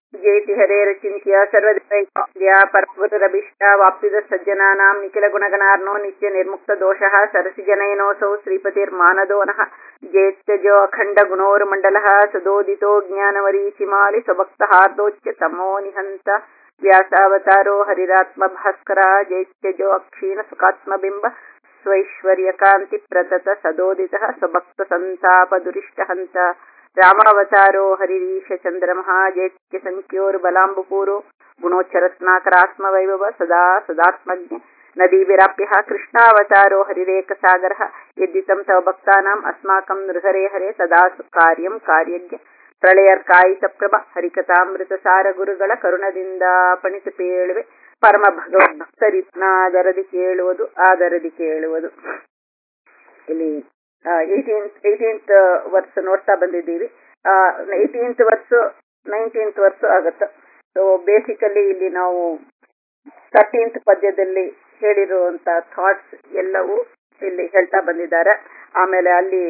ಜೇತಿ ಹರೇರಚಿಂತ್ಯ ಸರ್ವದೇವೈತ್ಯ ಪರಗುರುರಭಿಷ್ಟ ವಾಪ್ತಿದ ಸಜ್ಜನಾನಾಂ ನಿಖಿಲ ಗುಣಗಣಾರ್ನೋ ನಿತ್ಯ ನಿರ್ಮುಕ್ತ ದೋಷಃ ಸರಸಿಜನಯನೋऽಸೌ ಶ್ರೀಪತಿರ್ಮಾನದೋ ನಃ ಜೇತ್ಯಜೋ ಅಖಂಡ ಗುಣೋರ್ಮಂಡಲಃ ಸದೋದಿತೋ ಜ್ಞಾನವರೀಚಿಮಾಲಿ ಸ್ವಭಕ್ತಹಾರ್ದೋಚ್ಯ ತಮೋ ನಿಹಂತ ವ್ಯಾಸಾವತಾರೋ ಹರಿರಾತ್ಮ ಭಾಸ್ಕರ ಜೈತ್ಯಜೋ ಅಕ್ಷೀಣ ಸುಖಾತ್ಮಬಿಂಬ ಸ್ವೈಶ್ವರ್ಯಕಾಂತಿ ಪ್ರತತ ಸದೋದಿತಃ ಸ್ವಭಕ್ತ ಸಂತಾಪ ದುರಿಷ್ಟ ಹಂತ ರಾಮಾವತಾರೋ ಹರಿರೀಶ ಚಂದ್ರಮಃ ಜೈತ್ಯ ಸಂಖ್ಯೋರ್ಬಲಾಂಬುಪೂರೋ ಗುಣೋಚ್ಚರತ್ನಾಕರಾತ್ಮವೈಭವ ಸದಾ ಸದಾತ್ಮಜ್ಞ ನದೀವಿರಾಪ್ಯಃ ಕೃಷ್ಣಾವತಾರೋ ಹರಿರೇಕಸಾಗರः ಯದ್ದಿतं ತವ ಭಕ್ತಾನಾम् अस्माकं नृहरे हरे तदा ಕಾರ್ಯಂ ಕಾರ್ಯಜ್ಞ ಪ್ರಳಯರ್ಕಾಯಿತ ಪ್ರಭ ಹರಿಕಥಾಮೃತಸಾರ ಗುರುಗಳ ಕರುಣದಿಂದ ಪಣಿತು ಪೇಳುವೆ ಪರಮ ಭಗವದ್ಭಕ್ತರಿತ್ನಾದರದಿ ಕೇಳುವುದು ಆದರದಿ ಕೇಳುವುದು ಇಲ್ಲಿ ಏಯ್ಟೀನ್ತ್ ಏಯ್ಟೀನ್ತ್ ವರ್ಷ ನೋಡ್ತಾ ಬಂದಿದ್ದೀವಿ ಏಯ್ಟೀನ್ತ್ ವರ್ಷ ನೈನ್ಟೀನ್ತ್ ವರ್ಷ ಆಗತ್ತೆ ಸೊ ಬೇಸಿಕಲಿ ಇಲ್ಲಿ ನಾವು ತರ್ಟೀನ್ತ್ ಪದ್ಯದಲ್ಲಿ ಹೇಳಿರುವಂತ ಥಾಟ್ಸ್ ಎಲ್ಲವೂ ಇಲ್ಲಿ ಹೇಳ್ತಾ ಬಂದಿದ್ದಾರೆ ಆಮೇಲೆ ಅಲ್ಲಿ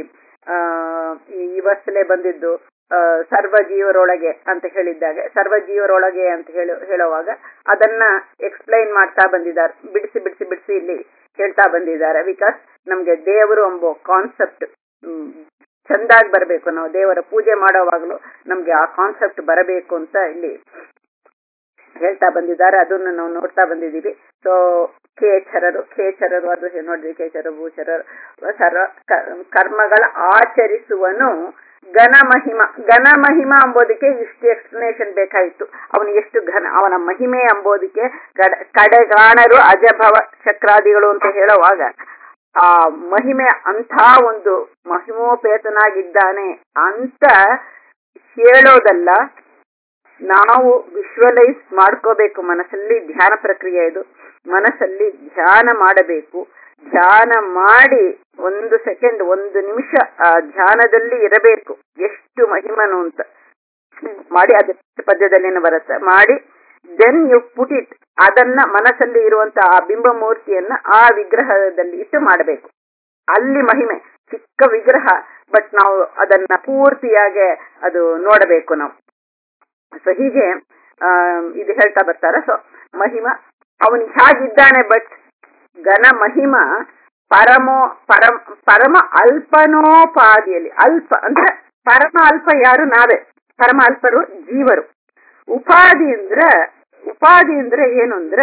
ಈ ವರ್ಷಲೇ ಬಂದಿದ್ದು ಸರ್ವ ಜೀವರೊಳಗೆ ಅಂತ ಹೇಳಿದ್ದಾಗೆ ಸರ್ವ ಜೀವರೊಳಗೆ ಅಂತ ಹೇಳು ಹೇಳುವಾಗ ಅದನ್ನ ಎಕ್ಸ್ಪ್ಲೈನ್ ಮಾಡ್ತಾ ಬಂದಿದ್ದಾರೆ ಬಿಡಿಸಿ ಬಿಡಿಸಿ ಬಿಡಿಸಿ ಇಲ್ಲಿ ಹೇಳ್ತಾ ಬಂದಿದ್ದಾರೆ ಬಿಕಾಸ್ ನಮ್ಗೆ ದೇವರು ಎಂಬ ಕಾನ್ಸೆಪ್ಟ್ ಚಂದಾಗಿ ಬರಬೇಕು ನಾವು ದೇವರ ಪೂಜೆ ಮಾಡೋವಾಗ್ಲೂ ನಮ್ಗೆ ಆ ಕಾನ್ಸೆಪ್ಟ್ ಬರಬೇಕು ಅಂತ ಇಲ್ಲಿ ಹೇಳ್ತಾ ಬಂದಿದ್ದಾರೆ ಅದನ್ನು ನಾವು ನೋಡ್ತಾ ಬಂದಿದ್ದೀವಿ ಸೊ ಖೇಚರರು ಖೇಚರರು ಅದು ನೋಡಿದ್ವಿ ಖೇಚರ ಭೂಚರರು ಸರ್ವ ಕರ್ಮಗಳ ಆಚರಿಸುವನು ಘನ ಮಹಿಮ ಘನ ಮಹಿಮ ಅಂಬೋದಕ್ಕೆ ಇಷ್ಟು ಎಕ್ಸ್ಪ್ಲನೇಷನ್ ಬೇಕಾಯಿತು ಅವನು ಎಷ್ಟು ಘನ ಅವನ ಮಹಿಮೆ ಅಂಬೋದಕ್ಕೆ ಕಡೆಗಾಣರು ಅಜಭವ ಚಕ್ರಾದಿಗಳು ಅಂತ ಹೇಳುವಾಗ ಆ ಮಹಿಮೆ ಅಂಥ ಒಂದು ಮಹಿಮೋಪೇತನಾಗಿದ್ದಾನೆ ಅಂತ ಹೇಳೋದಲ್ಲ ನಾವು ವಿಶ್ವಲೈಸ್ ಮಾಡ್ಕೋಬೇಕು ಮನಸ್ಸಲ್ಲಿ ಧ್ಯಾನ ಪ್ರಕ್ರಿಯೆ ಇದು ಮನಸ್ಸಲ್ಲಿ ಧ್ಯಾನ ಮಾಡಬೇಕು ಧ್ಯಾನ ಮಾಡಿ ಒಂದು ಸೆಕೆಂಡ್ ಒಂದು ನಿಮಿಷ ಆ ಧ್ಯಾನದಲ್ಲಿ ಇರಬೇಕು ಎಷ್ಟು ಮಹಿಮನು ಅಂತ ಮಾಡಿ ಅದ ಪದ್ಯದಲ್ಲಿನ ಬರುತ್ತೆ ಮಾಡಿ ದೆನ್ ಯು ಪುಟ್ ಇಟ್ ಅದನ್ನ ಮನಸ್ಸಲ್ಲಿ ಇರುವಂತ ಆ ಬಿಂಬ ಮೂರ್ತಿಯನ್ನ ಆ ವಿಗ್ರಹದಲ್ಲಿ ಇಟ್ಟು ಮಾಡಬೇಕು ಅಲ್ಲಿ ಮಹಿಮೆ ಚಿಕ್ಕ ವಿಗ್ರಹ ಬಟ್ ನಾವು ಅದನ್ನ ಪೂರ್ತಿಯಾಗಿ ಅದು ನೋಡಬೇಕು ನಾವು ಸೊ ಹೀಗೆ ಇದು ಹೇಳ್ತಾ ಬರ್ತಾರೆ ಸೊ ಮಹಿಮ ಅವನು ಹೇಗಿದ್ದಾನೆ ಬಟ್ ಘನ ಮಹಿಮ ಪರಮೋ ಪರಮ ಪರಮ ಅಲ್ಪನೋಪಾದಿಯಲ್ಲಿ ಅಲ್ಪ ಅಂದ್ರೆ ಪರಮ ಅಲ್ಪ ಯಾರು ನಾವೇ ಪರಮ ಅಲ್ಪರು ಜೀವರು ಉಪಾಧಿ ಅಂದ್ರ ಉಪಾಧಿ ಅಂದ್ರೆ ಏನು ಅಂದ್ರ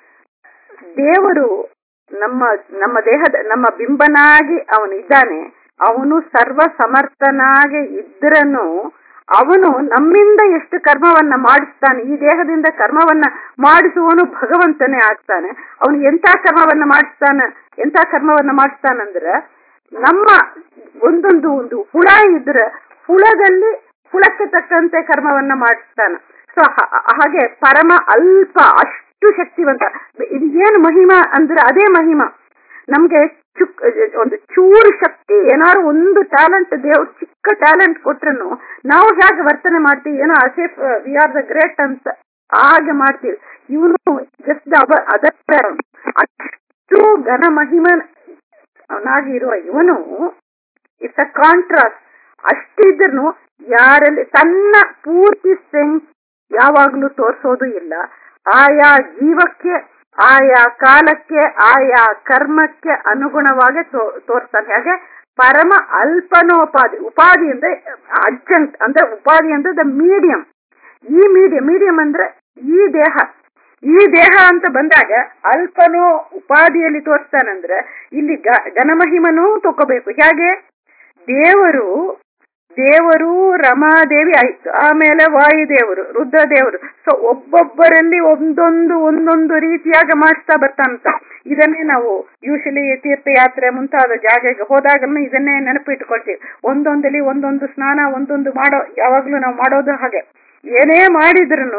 ದೇವರು ನಮ್ಮ ನಮ್ಮ ದೇಹದ ನಮ್ಮ ಬಿಂಬನಾಗಿ ಅವನು ಇದ್ದಾನೆ ಅವನು ಸರ್ವ ಸಮರ್ಥನಾಗಿ ಇದ್ರನು ಅವನು ನಮ್ಮಿಂದ ಎಷ್ಟು ಕರ್ಮವನ್ನ ಮಾಡಿಸ್ತಾನೆ ಈ ದೇಹದಿಂದ ಕರ್ಮವನ್ನ ಮಾಡಿಸುವವನು ಭಗವಂತನೇ ಆಗ್ತಾನೆ ಅವನು ಎಂತ ಕರ್ಮವನ್ನ ಮಾಡಿಸ್ತಾನ ಎಂತ ಕರ್ಮವನ್ನ ಮಾಡಿಸ್ತಾನಂದ್ರ ನಮ್ಮ ಒಂದೊಂದು ಒಂದು ಹುಳ ಇದ್ರೆ ಹುಳದಲ್ಲಿ ಹುಳಕ್ಕೆ ತಕ್ಕಂತೆ ಕರ್ಮವನ್ನ ಮಾಡಿಸ್ತಾನ ಸೊ ಹಾಗೆ ಪರಮ ಅಲ್ಪ ಅಷ್ಟು ಶಕ್ತಿವಂತ ಇದು ಏನು ಮಹಿಮಾ ಅಂದ್ರೆ ಅದೇ ಮಹಿಮಾ ನಮ್ಗೆ ಚುಕ್ ಒಂದು ಚೂರು ಶಕ್ತಿ ಏನಾದ್ರು ಒಂದು ಟ್ಯಾಲೆಂಟ್ ದೇವ್ರು ಚಿಕ್ಕ ಟ್ಯಾಲೆಂಟ್ ಕೊಟ್ರು ನಾವು ಹೇಗೆ ವರ್ತನೆ ಮಾಡ್ತೀವಿ ಏನೋ as if we are the great ಅಂತ ಹಾಗೆ ಮಾಡ್ತೀವಿ ಇವನು ಜಸ್ಟ್ ಅದರ ಅಷ್ಟು ಘನ ಮಹಿಮನಾಗಿ ಇರುವ ಇವನು ಇಟ್ಸ್ ಅ ಕಾಂಟ್ರಾಸ್ಟ್ ಅಷ್ಟಿದ್ರು ಯಾರಲ್ಲಿ ತನ್ನ ಪೂರ್ತಿ ಸ್ಟ್ರೆಂತ್ ಯಾವಾಗ್ಲೂ ತೋರಿಸೋದು ಇಲ್ಲ ಆಯಾ ಜೀವಕ್ಕೆ ಆಯಾ ಕಾಲಕ್ಕೆ ಆಯಾ ಕರ್ಮಕ್ಕೆ ಅನುಗುಣವಾಗಿ ತೋರ್ತಾನೆ ಹಾಗೆ ಪರಮ ಅಲ್ಪನೋಪಾಧಿ ಉಪಾಧಿ ಅಂದ್ರೆ ಅರ್ಜೆಂಟ್ ಅಂದ್ರೆ ಉಪಾಧಿ ಅಂದ್ರೆ ದ ಮೀಡಿಯಂ ಈ ಮೀಡಿಯಂ ಮೀಡಿಯಂ ಅಂದ್ರೆ ಈ ದೇಹ ಈ ದೇಹ ಅಂತ ಬಂದಾಗ ಅಲ್ಪನೋ ಉಪಾಧಿಯಲ್ಲಿ ತೋರಿಸ್ತಾನಂದ್ರೆ ಇಲ್ಲಿ ಘನಮಹಿಮನೂ ತಗೋಬೇಕು ಹೇಗೆ ದೇವರು ದೇವರು ರಮಾದೇವಿ ಆಯ್ತು ಆಮೇಲೆ ವಾಯುದೇವರು ರುದ್ರದೇವರು ಸೊ ಒಬ್ಬೊಬ್ಬರಲ್ಲಿ ಒಂದೊಂದು ಒಂದೊಂದು ರೀತಿಯಾಗಿ ಮಾಡಿಸ್ತಾ ಬರ್ತಾನಂತ ಇದನ್ನೇ ನಾವು ಯೂಶಲಿ ತೀರ್ಥಯಾತ್ರೆ ಮುಂತಾದ ಜಾಗಕ್ಕೆ ಹೋದಾಗಲೂ ಇದನ್ನೇ ನೆನಪಿಟ್ಕೊಳ್ತೀವಿ ಒಂದೊಂದಲ್ಲಿ ಒಂದೊಂದು ಸ್ನಾನ ಒಂದೊಂದು ಮಾಡೋ ಯಾವಾಗ್ಲೂ ನಾವು ಮಾಡೋದು ಹಾಗೆ ಏನೇ ಮಾಡಿದ್ರು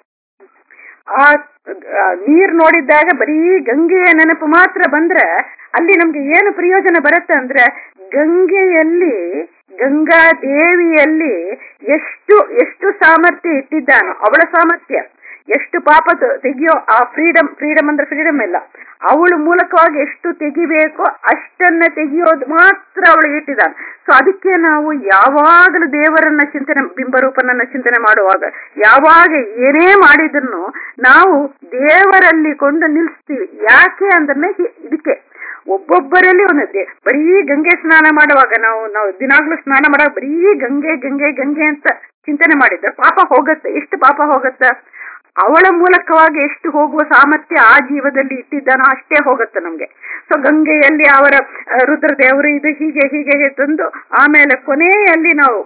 ಆ ನೀರ್ ನೋಡಿದ್ದಾಗ ಬರೀ ಗಂಗೆಯ ನೆನಪು ಮಾತ್ರ ಬಂದ್ರೆ ಅಲ್ಲಿ ನಮ್ಗೆ ಏನು ಪ್ರಯೋಜನ ಬರುತ್ತೆ ಅಂದ್ರೆ ಗಂಗೆಯಲ್ಲಿ ಗಂಗಾ ದೇವಿಯಲ್ಲಿ ಎಷ್ಟು ಎಷ್ಟು ಸಾಮರ್ಥ್ಯ ಇಟ್ಟಿದ್ದಾನೋ ಅವಳ ಸಾಮರ್ಥ್ಯ ಎಷ್ಟು ಪಾಪ ತ- ತೆಗಿಯೋ ಆ ಫ್ರೀಡಮ್ ಫ್ರೀಡಮ್ ಅಂದ್ರೆ ಫ್ರೀಡಮ್ ಇಲ್ಲ ಅವಳ ಮೂಲಕವಾಗಿ ಎಷ್ಟು ತೆಗಿಬೇಕೋ ಅಷ್ಟನ್ನ ತೆಗಿಯೋದು ಮಾತ್ರ ಅವಳಿಗೆ ಇಟ್ಟಿದ್ದಾನೆ ಸೊ ಅದಕ್ಕೆ ನಾವು ಯಾವಾಗಲೂ ದೇವರನ್ನ ಚಿಂತನೆ ಬಿಂಬರೂಪನನ್ನ ಚಿಂತನೆ ಮಾಡುವಾಗ ಯಾವಾಗ ಏನೇ ಮಾಡಿದ್ರು ನಾವು ದೇವರಲ್ಲಿ ಕೊಂಡು ನಿಲ್ಲಿಸ್ತೀವಿ ಯಾಕೆ ಅಂದ್ರೆ ಹಿ- ಇದಕ್ಕೆ ಒಬ್ಬೊಬ್ಬರಲ್ಲಿ ಒಂದಿದೆ ಬರೀ ಗಂಗೆ ಸ್ನಾನ ಮಾಡುವಾಗ ನಾವು ನಾವು ದಿನಾಗ್ಲೂ ಸ್ನಾನ ಮಾಡುವಾಗ ಬರೀ ಗಂಗೆ ಗಂಗೆ ಗಂಗೆ ಅಂತ ಚಿಂತನೆ ಮಾಡಿದ್ರೆ ಪಾಪ ಹೋಗತ್ತೆ ಎಷ್ಟು ಪಾಪ ಹೋಗತ್ತೆ ಅವಳ ಮೂಲಕವಾಗಿ ಎಷ್ಟು ಹೋಗುವ ಸಾಮರ್ಥ್ಯ ಆ ಜೀವದಲ್ಲಿ ಇಟ್ಟಿದ್ದಾನೋ ಅಷ್ಟೇ ಹೋಗುತ್ತೆ ನಮ್ಗೆ ಸೊ ಗಂಗೆಯಲ್ಲಿ ಅವರ ಆ, ರುದ್ರದೇವರು ಇದು ಹೀಗೆ ಹೀಗೆ ತಂದು ಆಮೇಲೆ ಕೊನೆಯಲ್ಲಿ ನಾವು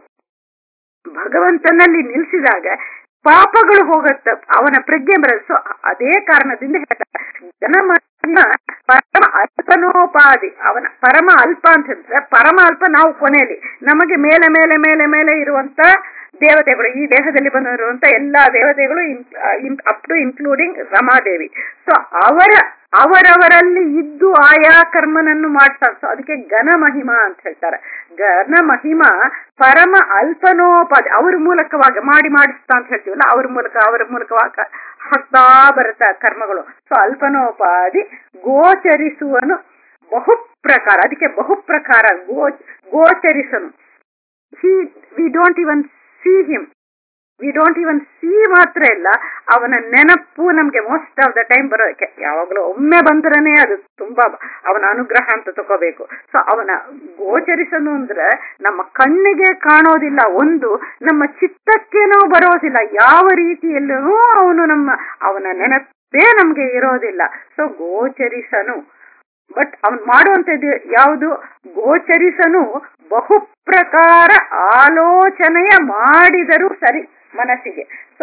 ಭಗವಂತನಲ್ಲಿ ನಿಲ್ಲಿಸಿದಾಗ ಪಾಪಗಳು ಹೋಗತ್ತ ಅವನ ಪ್ರಜ್ಞೆ ಬರೋದು ಸೊ ಅದೇ ಕಾರಣದಿಂದ ಹೇಳ್ತಾರೆ ಜನಮನ ಪರಮ ಅಲ್ಪನೋಪಾದಿ ಅವನ ಪರಮ ಅಲ್ಪ ಅಂತಂದ್ರೆ ಪರಮ ಅಲ್ಪ ನಾವು ಕೊನೆಯಲ್ಲಿ ನಮಗೆ ಮೇಲೆ ಮೇಲೆ ಮೇಲೆ ಮೇಲೆ ಇರುವಂತ ದೇವತೆಗಳು ಈ ದೇಹದಲ್ಲಿ ಬಂದಿರುವಂತ ಎಲ್ಲಾ ದೇವತೆಗಳು up to including Ramadevi so ಅವರ ಅವರವರಲ್ಲಿ ಇದ್ದು ಆಯಾ ಕರ್ಮನನ್ನು ಮಾಡ್ತಾರೆ ಸೊ ಅದಕ್ಕೆ ಘನ ಮಹಿಮಾ ಅಂತ ಹೇಳ್ತಾರೆ ಘನ ಮಹಿಮಾ ಪರಮ ಅಲ್ಪನೋಪಾದಿ ಅವ್ರ ಮೂಲಕವಾಗಿ ಮಾಡಿ ಮಾಡಿಸ್ತಾ ಅಂತ ಹೇಳ್ತೀವಲ್ಲ ಅವ್ರ ಮೂಲಕ ಅವರ ಮೂಲಕವಾಗಿ ಹಾಕ್ತಾ ಬರುತ್ತೆ ಆ ಕರ್ಮಗಳು ಸೊ ಅಲ್ಪನೋಪಾದಿ ಗೋಚರಿಸುವನು ಬಹು ಪ್ರಕಾರ ಅದಕ್ಕೆ ಬಹು ಪ್ರಕಾರ ಗೋ ಗೋಚರಿಸನು he we don't even see him we don't even see ಮಾತ್ರ ಇಲ್ಲ ಅವನ ನೆನಪು ನಮ್ಗೆ ಮೋಸ್ಟ್ ಆಫ್ ದ ಟೈಮ್ ಬರೋದಕ್ಕೆ ಯಾವಾಗಲೂ ಒಮ್ಮೆ ಬಂದ್ರನೇ ಅದು ತುಂಬಾ ಅವನ ಅನುಗ್ರಹ ಅಂತ ತಗೋಬೇಕು ಸೊ ಅವನ ಗೋಚರಿಸನು ಅಂದ್ರೆ ನಮ್ಮ ಕಣ್ಣಿಗೆ ಕಾಣೋದಿಲ್ಲ ಒಂದು ನಮ್ಮ ಚಿತ್ತಕ್ಕೇನೋ ಬರೋದಿಲ್ಲ ಯಾವ ರೀತಿಯಲ್ಲೂ ಅವನು ನಮ್ಮ ಅವನ ನೆನಪೇ ನಮ್ಗೆ ಇರೋದಿಲ್ಲ ಸೊ ಗೋಚರಿಸನು ಬಟ್ ಅವನ್ ಮಾಡುವಂತದ್ದು ಯಾವುದು ಗೋಚರಿಸನು ಬಹು ಪ್ರಕಾರ ಆಲೋಚನೆಯ ಮಾಡಿದರೂ ಸರಿ ಮನಸ್ಸಿಗೆ ಸೊ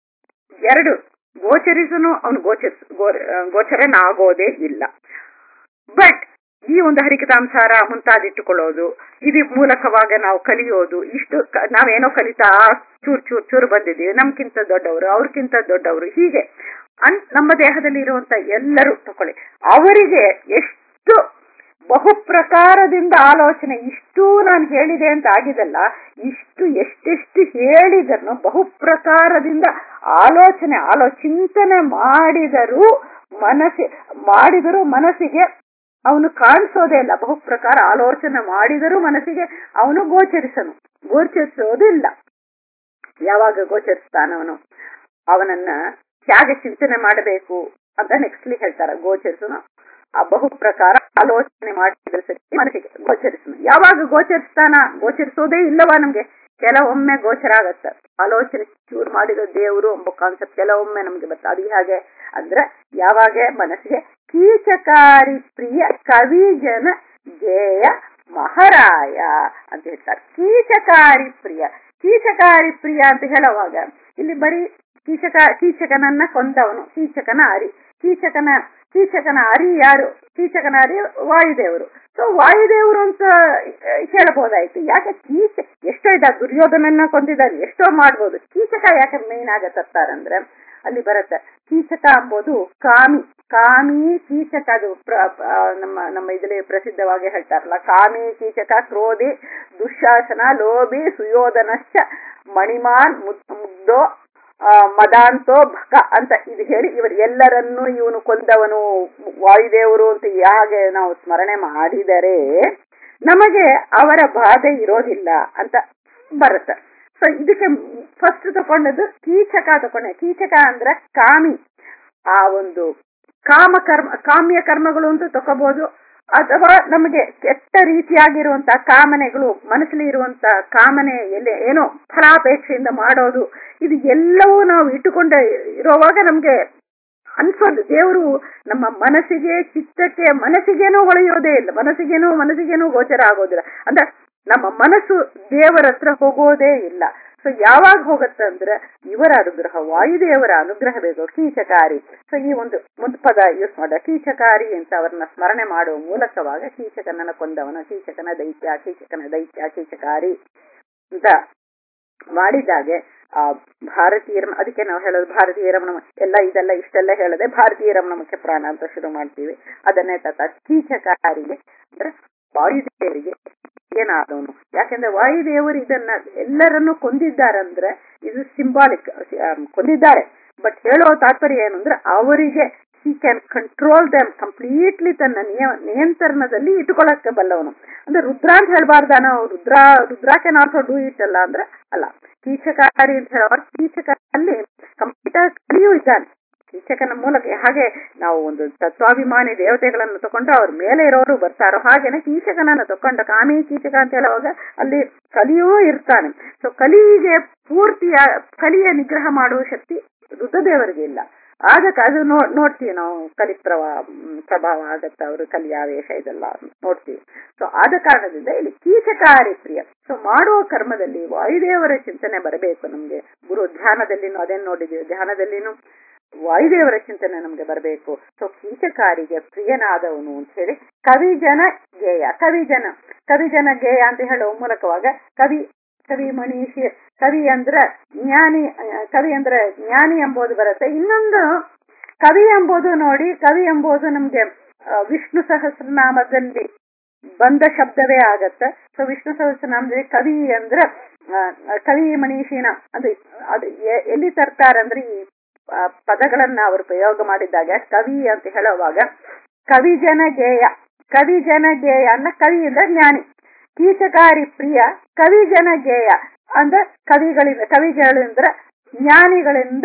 ಎರಡು ಗೋಚರಿಸನು ಅವನು ಗೋಚರಿಸ ಗೋಚರನಾಗೋದೇ ಇಲ್ಲ ಬಟ್ ಈ ಒಂದು ಹರಿಕತಾಂಸಾರ ಮುಂತಾದಿಟ್ಟುಕೊಳ್ಳೋದು ಇದು ಮೂಲಕವಾಗ ನಾವು ಕಲಿಯೋದು ಇಷ್ಟು ಕ- ನಾವೇನೋ ಕಲಿತಾ ಚೂರ್ ಚೂರ್ ಚೂರು ಬಂದಿದ್ದೀವಿ ನಮ್ಗಿಂತ ದೊಡ್ಡವರು ಅವ್ರಿಗಿಂತ ದೊಡ್ಡವರು ಹೀಗೆ ಅನ್ ನಮ್ಮ ದೇಹದಲ್ಲಿ ಇರುವಂತ ಎಲ್ಲರೂ ತಕೊಳ್ಳಿ ಅವರಿಗೆ ಎಷ್ಟು ಬಹು ಪ್ರಕಾರದಿಂದ ಆಲೋಚನೆ ಇಷ್ಟು ನಾನು ಹೇಳಿದೆ ಅಂತ ಆಗಿದಲ್ಲ ಇಷ್ಟು ಎಷ್ಟೆಷ್ಟು ಹೇಳಿದನ್ನು ಬಹು ಪ್ರಕಾರದಿಂದ ಆಲೋಚನೆ ಆಲೋ ಚಿಂತನೆ ಮಾಡಿದರೂ ಮನಸ್ಸಿ ಮಾಡಿದರೂ ಮನಸ್ಸಿಗೆ ಅವನು ಕಾಣಿಸೋದೇ ಇಲ್ಲ ಬಹು ಪ್ರಕಾರ ಆಲೋಚನೆ ಮಾಡಿದರೂ ಮನಸ್ಸಿಗೆ ಅವನು ಗೋಚರಿಸನು ಗೋಚರಿಸೋದಿಲ್ಲ ಯಾವಾಗ ಗೋಚರಿಸ್ತಾನವನು ಅವನನ್ನ ಹೇಗೆ ಚಿಂತನೆ ಮಾಡಬೇಕು ಅಂತ ನೆಕ್ಸ್ಟ್ಲಿ ಹೇಳ್ತಾರೆ ಗೋಚರಿಸನು ಆ ಬಹು ಪ್ರಕಾರ ಆಲೋಚನೆ ಮಾಡಿದ್ರೆ ಸರಿ ಮನಸ್ಸಿಗೆ ಗೋಚರಿಸನು ಯಾವಾಗ ಗೋಚರಿಸ್ತಾನ ಗೋಚರಿಸೋದೇ ಇಲ್ಲವಾ ನಮ್ಗೆ ಕೆಲವೊಮ್ಮೆ ಗೋಚರ ಆಗತ್ತ ಆಲೋಚನೆ ಚೂರು ಮಾಡಿದ ದೇವರು ಎಂಬ ಕಾನ್ಸೆಪ್ಟ್ ಕೆಲವೊಮ್ಮೆ ನಮ್ಗೆ ಬರ್ತದೆ ಅದು ಹೇಗೆ ಅಂದ್ರೆ ಯಾವಾಗ ಮನಸ್ಸಿಗೆ ಕೀಚಕಾರಿ ಪ್ರಿಯ ಕವಿಜನ ಜೇಯ ಮಹಾರಾಯ ಅಂತ ಹೇಳ್ತಾರೆ ಕೀಚಕಾರಿ ಪ್ರಿಯ ಕೀಚಕಾರಿ ಪ್ರಿಯ ಅಂತ ಹೇಳುವಾಗ ಇಲ್ಲಿ ಬರೀ ಕೀಚಕ ಕೀಚಕನನ್ನ ಕೊಂದವನು ಕೀಚಕನ ಅರಿ ಕೀಚಕನ ಕೀಚಕನ ಅರಿ ಯಾರು ಕೀಚಕನ ಅರಿ ವಾಯುದೇವರು ಸೊ ವಾಯುದೇವರು ಅಂತ ಹೇಳಬಹುದಾಯ್ತು ಯಾಕೆ ಕೀಚ ಎಷ್ಟೋ ಇದ್ದ ದುರ್ಯೋಧನನ್ನ ಕೊಂದಿದ್ದಾರೆ ಎಷ್ಟೋ ಮಾಡ್ಬೋದು ಕೀಚಕ ಯಾಕೆ ಮೇನ್ ಆಗ ತರ್ತಾರಂದ್ರೆ ಅಲ್ಲಿ ಬರುತ್ತೆ ಕೀಚಕ ಎಂಬುದು ಕಾಮಿ ಕಾಮಿ ಕೀಚಕ ಅದು ಪ್ರ- ಆ, ನಮ್ಮ ನಮ್ಮ ಇದರಲ್ಲಿ ಪ್ರಸಿದ್ಧವಾಗಿ ಹೇಳ್ತಾರಲ್ಲ ಕಾಮಿ ಕೀಚಕ ಕ್ರೋಧಿ ದುಶಾಸನ ಲೋಭಿ ಸುಯೋಧನಶ್ಚ ಮಣಿಮಾನ್ ಮುದ್- ಮುಗ್ಧೋ ಆ, ಮದಾಂತೋ ಭಕ ಅಂತ ಇದು ಹೇಳಿ ಇವರು ಎಲ್ಲರನ್ನೂ ಇವನು ಕೊಂದವನು ವಾಯುದೇವರು ಅಂತ ಹೇಗೆ ನಾವು ಸ್ಮರಣೆ ಮಾಡಿದರೆ ನಮಗೆ ಅವರ ಬಾಧೆ ಇರೋದಿಲ್ಲ ಅಂತ ಬರುತ್ತೆ ಸೊ ಇದಕ್ಕೆ ಫಸ್ಟ್ ತಕೊಂಡದ್ದು ಕೀಚಕ ತಕೊಂಡೆ ಕೀಚಕ ಅಂದ್ರೆ ಕಾಮಿ ಆ ಒಂದು ಕಾಮ ಕರ್ಮ ಕಾಮ್ಯ ಕರ್ಮಗಳು ಅಂತ ತಕೋಬಹುದು ಅಥವಾ ನಮಗೆ ಕೆಟ್ಟ ರೀತಿಯಾಗಿರುವಂತಹ ಕಾಮನೆಗಳು ಮನಸ್ಸಲ್ಲಿ ಇರುವಂತ ಕಾಮನೆ ಎಲ್ಲಿ ಏನೋ ಫಲಾಪೇಕ್ಷೆಯಿಂದ ಮಾಡೋದು ಇದು ಎಲ್ಲವೂ ನಾವು ಇಟ್ಟುಕೊಂಡ ಇರುವಾಗ ನಮ್ಗೆ ಅನ್ಸೋದು ದೇವರು ನಮ್ಮ ಮನಸ್ಸಿಗೆ ಚಿತ್ತಕ್ಕೆ ಮನಸ್ಸಿಗೇನೂ ಹೊಳೆಯೋದೇ ಇಲ್ಲ ಮನಸ್ಸಿಗೇನೂ ಮನಸ್ಸಿಗೇನೂ ಗೋಚರ ಆಗೋದಿಲ್ಲ ಅಂದ್ರೆ ನಮ್ಮ ಮನಸ್ಸು ದೇವರ ಹತ್ರ ಹೋಗೋದೇ ಇಲ್ಲ ಸೊ ಯಾವಾಗ ಹೋಗುತ್ತೆ ಅಂದ್ರೆ ಇವರ ಅನುಗ್ರಹ ವಾಯುದೇವರ ಅನುಗ್ರಹ ಬೇಕು ಕೀಚಕಾರಿ ಸೊ ಈ ಒಂದು ಒಂದು ಪದ ಯೂಸ್ ಮಾಡ ಕೀಚಕಾರಿ ಅಂತ ಅವರನ್ನ ಸ್ಮರಣೆ ಮಾಡುವ ಮೂಲಕವಾಗ ಕೀಚಕನನ್ನ ಕೊಂದವನ ಕೀಚಕನ ದೈತ್ಯ ಕೀಚಕನ ದೈತ್ಯ ಕೀಚಕಾರಿ ಅಂತ ಮಾಡಿದಾಗೆ ಆ ಭಾರತೀಯರ ಅದಕ್ಕೆ ನಾವು ಹೇಳೋದು ಭಾರತೀಯರ ನಮ ಎಲ್ಲ ಇದೆಲ್ಲ ಇಷ್ಟೆಲ್ಲ ಹೇಳದೆ ಭಾರತೀಯರ ನಮಕ್ಕೆ ಪ್ರಾಣ ಅಂತ ಶುರು ಮಾಡ್ತೀವಿ ಅದನ್ನೇ ತತ ಕೀಚಕಾರಿಗೆ ಅಂದ್ರೆ ವಾಯುದೇವರಿಗೆ ಏನಾದವನು ಯಾಕೆಂದ್ರೆ ವಾಯುದೇವರು ಇದನ್ನ ಎಲ್ಲರನ್ನು ಕೊಂದಿದ್ದಾರಂದ್ರೆ ಇದು ಸಿಂಬಾಲಿಕ್ ಕೊಂದಿದ್ದಾರೆ ಬಟ್ ಹೇಳೋ ತಾತ್ಪರ್ಯ ಏನು ಅಂದ್ರೆ ಅವರಿಗೆ he can control them completely ತನ್ನ ನಿಯ ನಿಯಂತ್ರಣದಲ್ಲಿ ಇಟ್ಕೊಳ್ಳಕ್ಕೆ ಬಲ್ಲವನು ಅಂದ್ರೆ ರುದ್ರ ಅಂತ ಹೇಳ್ಬಾರ್ದ ನಾವು Rudra Rudra can also do it ಅಲ್ಲ ಅಂದ್ರೆ ಅಲ್ಲ ಕೀಚಕಾರಿ ಅಂತ ಹೇಳೋ ಕೀಚಕಲ್ಲಿ ಕಂಪ್ಲೀಟ್ ಕಲಿಯೂ ಇದ್ದಾನೆ ಕೀಚಕನ ಮೂಲಕ ಹಾಗೆ ನಾವು ಒಂದು ತತ್ವಾಭಿಮಾನಿ ದೇವತೆಗಳನ್ನು ತಗೊಂಡು ಅವ್ರ ಮೇಲೆ ಇರೋರು ಬರ್ತಾರೋ ಹಾಗೇನೆ ಕೀಚಕನನ್ನು ತಕೊಂಡು ಕಾಮಿ ಕೀಚಕ ಅಂತ ಹೇಳುವಾಗ ಅಲ್ಲಿ ಕಲಿಯೂ ಇರ್ತಾನೆ ಸೊ ಕಲಿಗೆ ಪೂರ್ತಿಯ ಕಲಿಯ ನಿಗ್ರಹ ಮಾಡುವ ಶಕ್ತಿ ರುದ್ರದೇವರಿಗೆ ಇಲ್ಲ ಆಗ ಅದು ನೋ ನೋಡ್ತೀವಿ ನಾವು ಕಲಿ ಪ್ರಭಾ ಪ್ರಭಾವ ಆಗತ್ತ ಅವರು ಕಲಿಯಾವೇಶ ಇದೆಲ್ಲ ನೋಡ್ತೀವಿ ಸೊ ಆದ ಕಾರಣದಿಂದ ಇಲ್ಲಿ ಕೀಚಕಾರಿ ಪ್ರಿಯ ಸೊ ಮಾಡುವ ಕರ್ಮದಲ್ಲಿ ವಾಯುದೇವರ ಚಿಂತನೆ ಬರಬೇಕು ನಮ್ಗೆ ಗುರು ಧ್ಯಾನದಲ್ಲಿನೂ ಅದೇನು ನೋಡಿದೀವಿ ಧ್ಯಾನದಲ್ಲಿನೂ ವಾಯುದೇವರ ಚಿಂತನೆ ನಮ್ಗೆ ಬರಬೇಕು ಸೊ ಕೀಚಕಾರಿಗೆ ಪ್ರಿಯನಾದವನು ಅಂತ ಹೇಳಿ ಕವಿಜನ ಗೇಯ ಕವಿಜನ ಕವಿಜನ ಗೇಯ ಅಂತ ಹೇಳುವ ಮೂಲಕವಾಗ ಕವಿ ಕವಿ ಮನೀಷಿ ಕವಿ ಅಂದ್ರ ಜ್ಞಾನಿ ಕವಿ ಅಂದ್ರೆ ಜ್ಞಾನಿ ಎಂಬುದು ಬರುತ್ತೆ ಇನ್ನೊಂದು ಕವಿ ಎಂಬುದು ನೋಡಿ ಕವಿ ಎಂಬುದು ನಮ್ಗೆ ವಿಷ್ಣು ಸಹಸ್ರನಾಮದಲ್ಲಿ ಬಂದ ಶಬ್ದವೇ ಆಗತ್ತೆ ಸೊ ವಿಷ್ಣು ಸಹಸ್ರನಾಮದಲ್ಲಿ ಕವಿ ಅಂದ್ರ ಕವಿ ಮನೀಷಿನ ಅಂದ್ರೆ ಅದು ಎಲ್ಲಿ ತರ್ತಾರಂದ್ರೆ ಈ ಪದಗಳನ್ನ ಅವರು ಪ್ರಯೋಗ ಮಾಡಿದಾಗ ಕವಿ ಅಂತ ಹೇಳುವಾಗ ಕವಿಜನ ಗೇಯ ಕವಿಜನ ಗೇಯ ಅನ್ನ ಕವಿ ಅಂದ್ರೆ ಜ್ಞಾನಿ ಕೀಚಕಾರಿ ಪ್ರಿಯ ಕವಿಜನ ಗೇಯ ಅಂದ್ರೆ ಕವಿಗಳಿಂದ ಕವಿಗಳಿಂದ ಜ್ಞಾನಿಗಳಿಂದ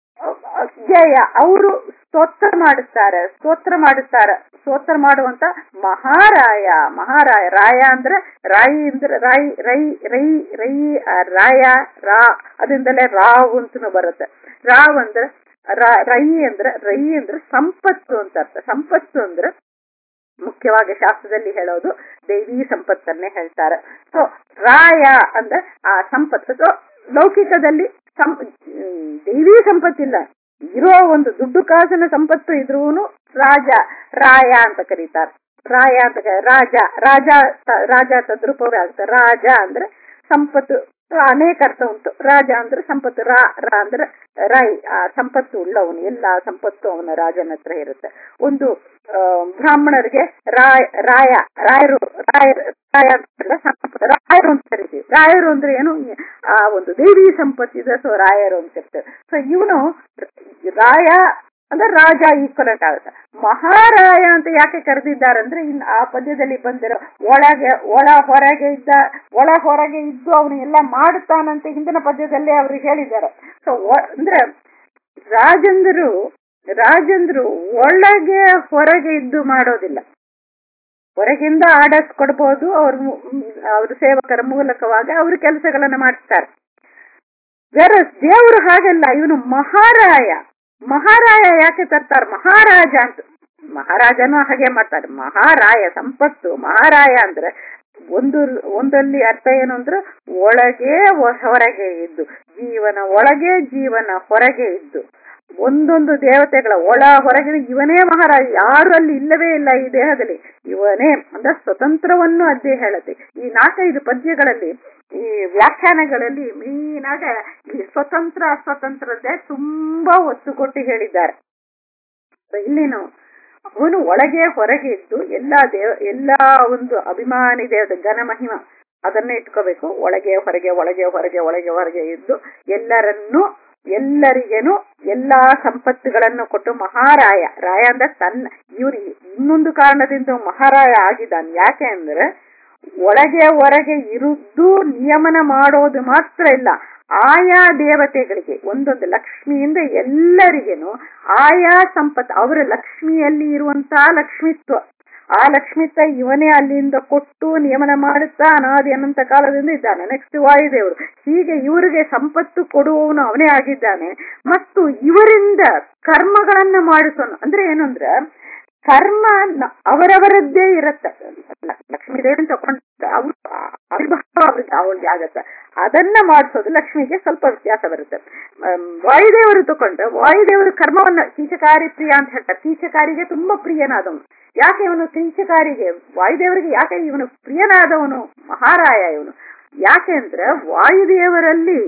ಗೇಯ ಅವರು ಸ್ತೋತ್ರ ಮಾಡುತ್ತಾರೆ ಸ್ತೋತ್ರ ಮಾಡುತ್ತಾರೆ ಸ್ತೋತ್ರ ಮಾಡುವಂತ ಮಹಾರಾಯ ಮಹಾರಾಯ ರಾಯ ಅಂದ್ರೆ ರಾಯಿ ಅಂದ್ರೆ ರಾಯಿ ರೈ ರೈ ರೈ ರಾಯ ರಾ ಅದರಿಂದಲೇ ರಾವ್ ಅಂತನೂ ಬರುತ್ತೆ ರಾವ್ ಅಂದ್ರೆ ರೈ ಅಂದ್ರೆ ರೈ ಅಂದ್ರೆ ಸಂಪತ್ತು ಅಂತ ಅರ್ಥ ಸಂಪತ್ತು ಅಂದ್ರೆ ಮುಖ್ಯವಾಗಿ ಶಾಸ್ತ್ರದಲ್ಲಿ ಹೇಳೋದು ದೈವಿ ಸಂಪತ್ತನ್ನೇ ಹೇಳ್ತಾರೆ ಸೊ ರಾಯ ಅಂದ್ರೆ ಆ ಸಂಪತ್ತು ಸೊ ಲೌಕಿಕದಲ್ಲಿ ಸಂ ದೈವಿ ಸಂಪತ್ತಿಲ್ಲ ಇರೋ ಒಂದು ದುಡ್ಡು ಕಾಸಿನ ಸಂಪತ್ತು ಇದ್ರೂನು ರಾಜ ರಾಯ ಅಂತ ಕರೀತಾರೆ ರಾಯ ಅಂತ ರಾಜ ರಾಜ ರಾಜ ತದ್ರೂಪವೇ ಆಗ್ತದೆ ರಾಜ ಅಂದ್ರೆ ಸಂಪತ್ತು ಅನೇಕ ಅರ್ಥ ಉಂಟು ರಾಜ ಅಂದ್ರೆ ಸಂಪತ್ತು ರಾ ರಾ ಅಂದ್ರೆ ರೈ ಆ ಸಂಪತ್ತು ಉಳ್ಳವನು ಎಲ್ಲ ಸಂಪತ್ತು ಅವನ ರಾಜನ ಹತ್ರ ಇರುತ್ತೆ ಒಂದು ಬ್ರಾಹ್ಮಣರಿಗೆ ರಾಯ ರಾಯ ರಾಯರು ರಾಯ ರಾಯ ರಾಯರು ಅಂತ ಕರಿತೀವಿ ರಾಯರು ಅಂದ್ರೆ ಏನು ಆ ಒಂದು ದೇವಿ ಸಂಪತ್ತಿದೆ ಸೊ ರಾಯರು ಅಂತ ಇರ್ತದೆ ಸೊ ಇವನು ರಾಯ ಅಂದ್ರೆ ರಾಜ ಈಕ್ವಲೆಂಟ್ ಆಗುತ್ತೆ ಮಹಾರಾಯ ಅಂತ ಯಾಕೆ ಕರೆದಿದ್ದಾರೆ ಅಂದ್ರೆ ಇನ್ ಆ ಪದ್ಯದಲ್ಲಿ ಬಂದಿರೋ ಒಳಗೆ ಒಳ ಹೊರಗೆ ಇದ್ದ ಒಳ ಹೊರಗೆ ಇದ್ದು ಅವನು ಎಲ್ಲ ಮಾಡುತ್ತಾನಂತೆ ಹಿಂದಿನ ಪದ್ಯದಲ್ಲಿ ಅವರು ಹೇಳಿದ್ದಾರೆ ಸೊ ಅಂದ್ರೆ ರಾಜಂದರು ರಾಜಂದ್ರು ಒಳಗೆ ಹೊರಗೆ ಇದ್ದು ಮಾಡೋದಿಲ್ಲ ಹೊರಗಿಂದ ಆರ್ಡರ್ಸ್ ಕೊಡ್ಬೋದು ಅವ್ರ ಅವ್ರ ಸೇವಕರ ಮೂಲಕವಾಗಿ ಅವ್ರ ಕೆಲಸಗಳನ್ನ ಮಾಡಿಸ್ತಾರೆ ಬೇರೆ ದೇವರು ಹಾಗಲ್ಲ ಇವನು ಮಹಾರಾಯ ಮಹಾರಾಯ ಯಾಕೆ ತರ್ತಾರೆ ಮಹಾರಾಜ ಅಂತ ಮಹಾರಾಜನು ಹಾಗೆ ಮಾಡ್ತಾರೆ ಮಹಾರಾಯ ಸಂಪತ್ತು ಮಹಾರಾಯ ಅಂದ್ರೆ ಒಂದು ಒಂದಲ್ಲಿ ಅರ್ಥ ಏನು ಅಂದ್ರೆ ಒಳಗೆ ಹೊರಗೆ ಇದ್ದು ಜೀವನ ಒಳಗೆ ಜೀವನ ಹೊರಗೆ ಇದ್ದು ಒಂದೊಂದು ದೇವತೆಗಳ ಒಳ ಹೊರಗೆ ಇವನೇ ಮಹಾರಾಜ ಯಾರು ಅಲ್ಲಿ ಇಲ್ಲವೇ ಇಲ್ಲ ಈ ದೇಹದಲ್ಲಿ ಇವನೇ ಅಂದ್ರೆ ಸ್ವತಂತ್ರವನ್ನು ಅದೇ ಹೇಳುತ್ತೆ ಈ ನಾಲ್ಕೈದು ಪದ್ಯಗಳಲ್ಲಿ ಈ ವ್ಯಾಖ್ಯಾನಗಳಲ್ಲಿ ಮೀನಾಗ ಈ ಸ್ವತಂತ್ರ ಅಸ್ವತಂತ್ರತೆ ತುಂಬಾ ಒತ್ತು ಕೊಟ್ಟು ಹೇಳಿದ್ದಾರೆ ಇಲ್ಲಿ ನಾವು ಅವನು ಒಳಗೆ ಹೊರಗೆ ಇದ್ದು ಎಲ್ಲಾ ದೇವ ಎಲ್ಲಾ ಒಂದು ಅಭಿಮಾನಿ ದೇವತೆ ಘನ ಮಹಿಮ ಅದನ್ನೇ ಇಟ್ಕೋಬೇಕು ಒಳಗೆ ಹೊರಗೆ ಒಳಗೆ ಹೊರಗೆ ಒಳಗೆ ಹೊರಗೆ ಇದ್ದು ಎಲ್ಲರನ್ನೂ ಎಲ್ಲರಿಗೇನು ಎಲ್ಲಾ ಸಂಪತ್ತುಗಳನ್ನು ಕೊಟ್ಟು ಮಹಾರಾಯ ರಾಯ ಅಂದ್ರೆ ತನ್ನ ಇವ್ರು ಇನ್ನೊಂದು ಕಾರಣದಿಂದ ಮಹಾರಾಯ ಆಗಿದ್ದಾನೆ ಯಾಕೆ ಅಂದ್ರೆ ಒಳಗೆ ಹೊರಗೆ ಇರುದ್ದು ನಿಯಮನ ಮಾಡೋದು ಮಾತ್ರ ಇಲ್ಲ ಆಯಾ ದೇವತೆಗಳಿಗೆ ಒಂದೊಂದು ಲಕ್ಷ್ಮಿಯಿಂದ ಎಲ್ಲರಿಗೇನು ಆಯಾ ಸಂಪತ್ತು ಅವರ ಲಕ್ಷ್ಮಿಯಲ್ಲಿ ಇರುವಂತಹ ಲಕ್ಷ್ಮಿತ್ವ ಆ ಲಕ್ಷ್ಮಿತ್ವ ಇವನೇ ಅಲ್ಲಿಂದ ಕೊಟ್ಟು ನಿಯಮನ ಮಾಡುತ್ತಾ ಅನಾದಿ ಅನಂತ ಕಾಲದಿಂದ ಇದ್ದಾನೆ ನೆಕ್ಸ್ಟ್ ವಾಯುದೇವರು ಹೀಗೆ ಇವರಿಗೆ ಸಂಪತ್ತು ಕೊಡುವವನು ಅವನೇ ಆಗಿದ್ದಾನೆ ಮತ್ತು ಇವರಿಂದ ಕರ್ಮಗಳನ್ನ ಮಾಡಿಸೋನು ಅಂದ್ರೆ ಏನಂದ್ರೆ ಕರ್ಮ ಅವರವರದ್ದೇ ಇರತ್ತೆ ಲಕ್ಷ್ಮೀ ದೇವಿ ತಗೊಂಡು ಅವ್ರು ಅವಿರ್ಭಾವ ಅವ್ರಿಗೆ ಅವಳಿಗೆ ಆಗತ್ತೆ ಅದನ್ನ ಮಾಡಿಸೋದು ಲಕ್ಷ್ಮಿಗೆ ಸ್ವಲ್ಪ ವ್ಯತ್ಯಾಸ ಬರುತ್ತೆ ವಾಯುದೇವರು ತಗೊಂಡ್ರೆ ವಾಯುದೇವರು ಕರ್ಮವನ್ನ ಕೀಚಕಾರಿ ಪ್ರಿಯ ಅಂತ ಹೇಳ್ತಾರೆ ಕೀಚಕಾರಿಗೆ ತುಂಬಾ ಪ್ರಿಯನಾದವನು ಯಾಕೆ ಇವನು ಕೀಚಕಾರಿಗೆ ವಾಯುದೇವರಿಗೆ ಯಾಕೆ ಇವನು ಪ್ರಿಯನಾದವನು ಮಹಾರಾಯ ಇವನು ಯಾಕೆ ಅಂದ್ರೆ ವಾಯುದೇವರಲ್ಲಿ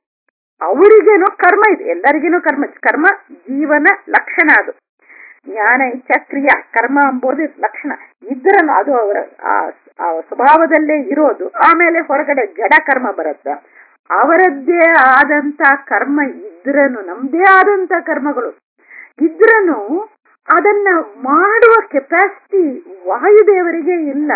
ಅವರಿಗೇನು ಕರ್ಮ ಇದೆ ಎಲ್ಲರಿಗೇನು ಕರ್ಮ ಕರ್ಮ ಜೀವನ ಲಕ್ಷಣ ಅದು ಜ್ಞಾನ ಇಚ್ಛಾ ಕ್ರಿಯಾ ಕರ್ಮ ಎಂಬುದು ಲಕ್ಷಣ ಇದ್ರನು ಅದು ಅವರ ಆ ಸ್ವಭಾವದಲ್ಲೇ ಇರೋದು ಆಮೇಲೆ ಹೊರಗಡೆ ಜಡ ಕರ್ಮ ಬರುತ್ತೆ ಅವರದ್ದೇ ಆದಂತ ಕರ್ಮ ಇದ್ರನು ನಮ್ದೇ ಆದಂತ ಕರ್ಮಗಳು ಇದ್ರನು ಅದನ್ನ ಮಾಡುವ ಕೆಪಾಸಿಟಿ ವಾಯುದೇವರಿಗೆ ಇಲ್ಲ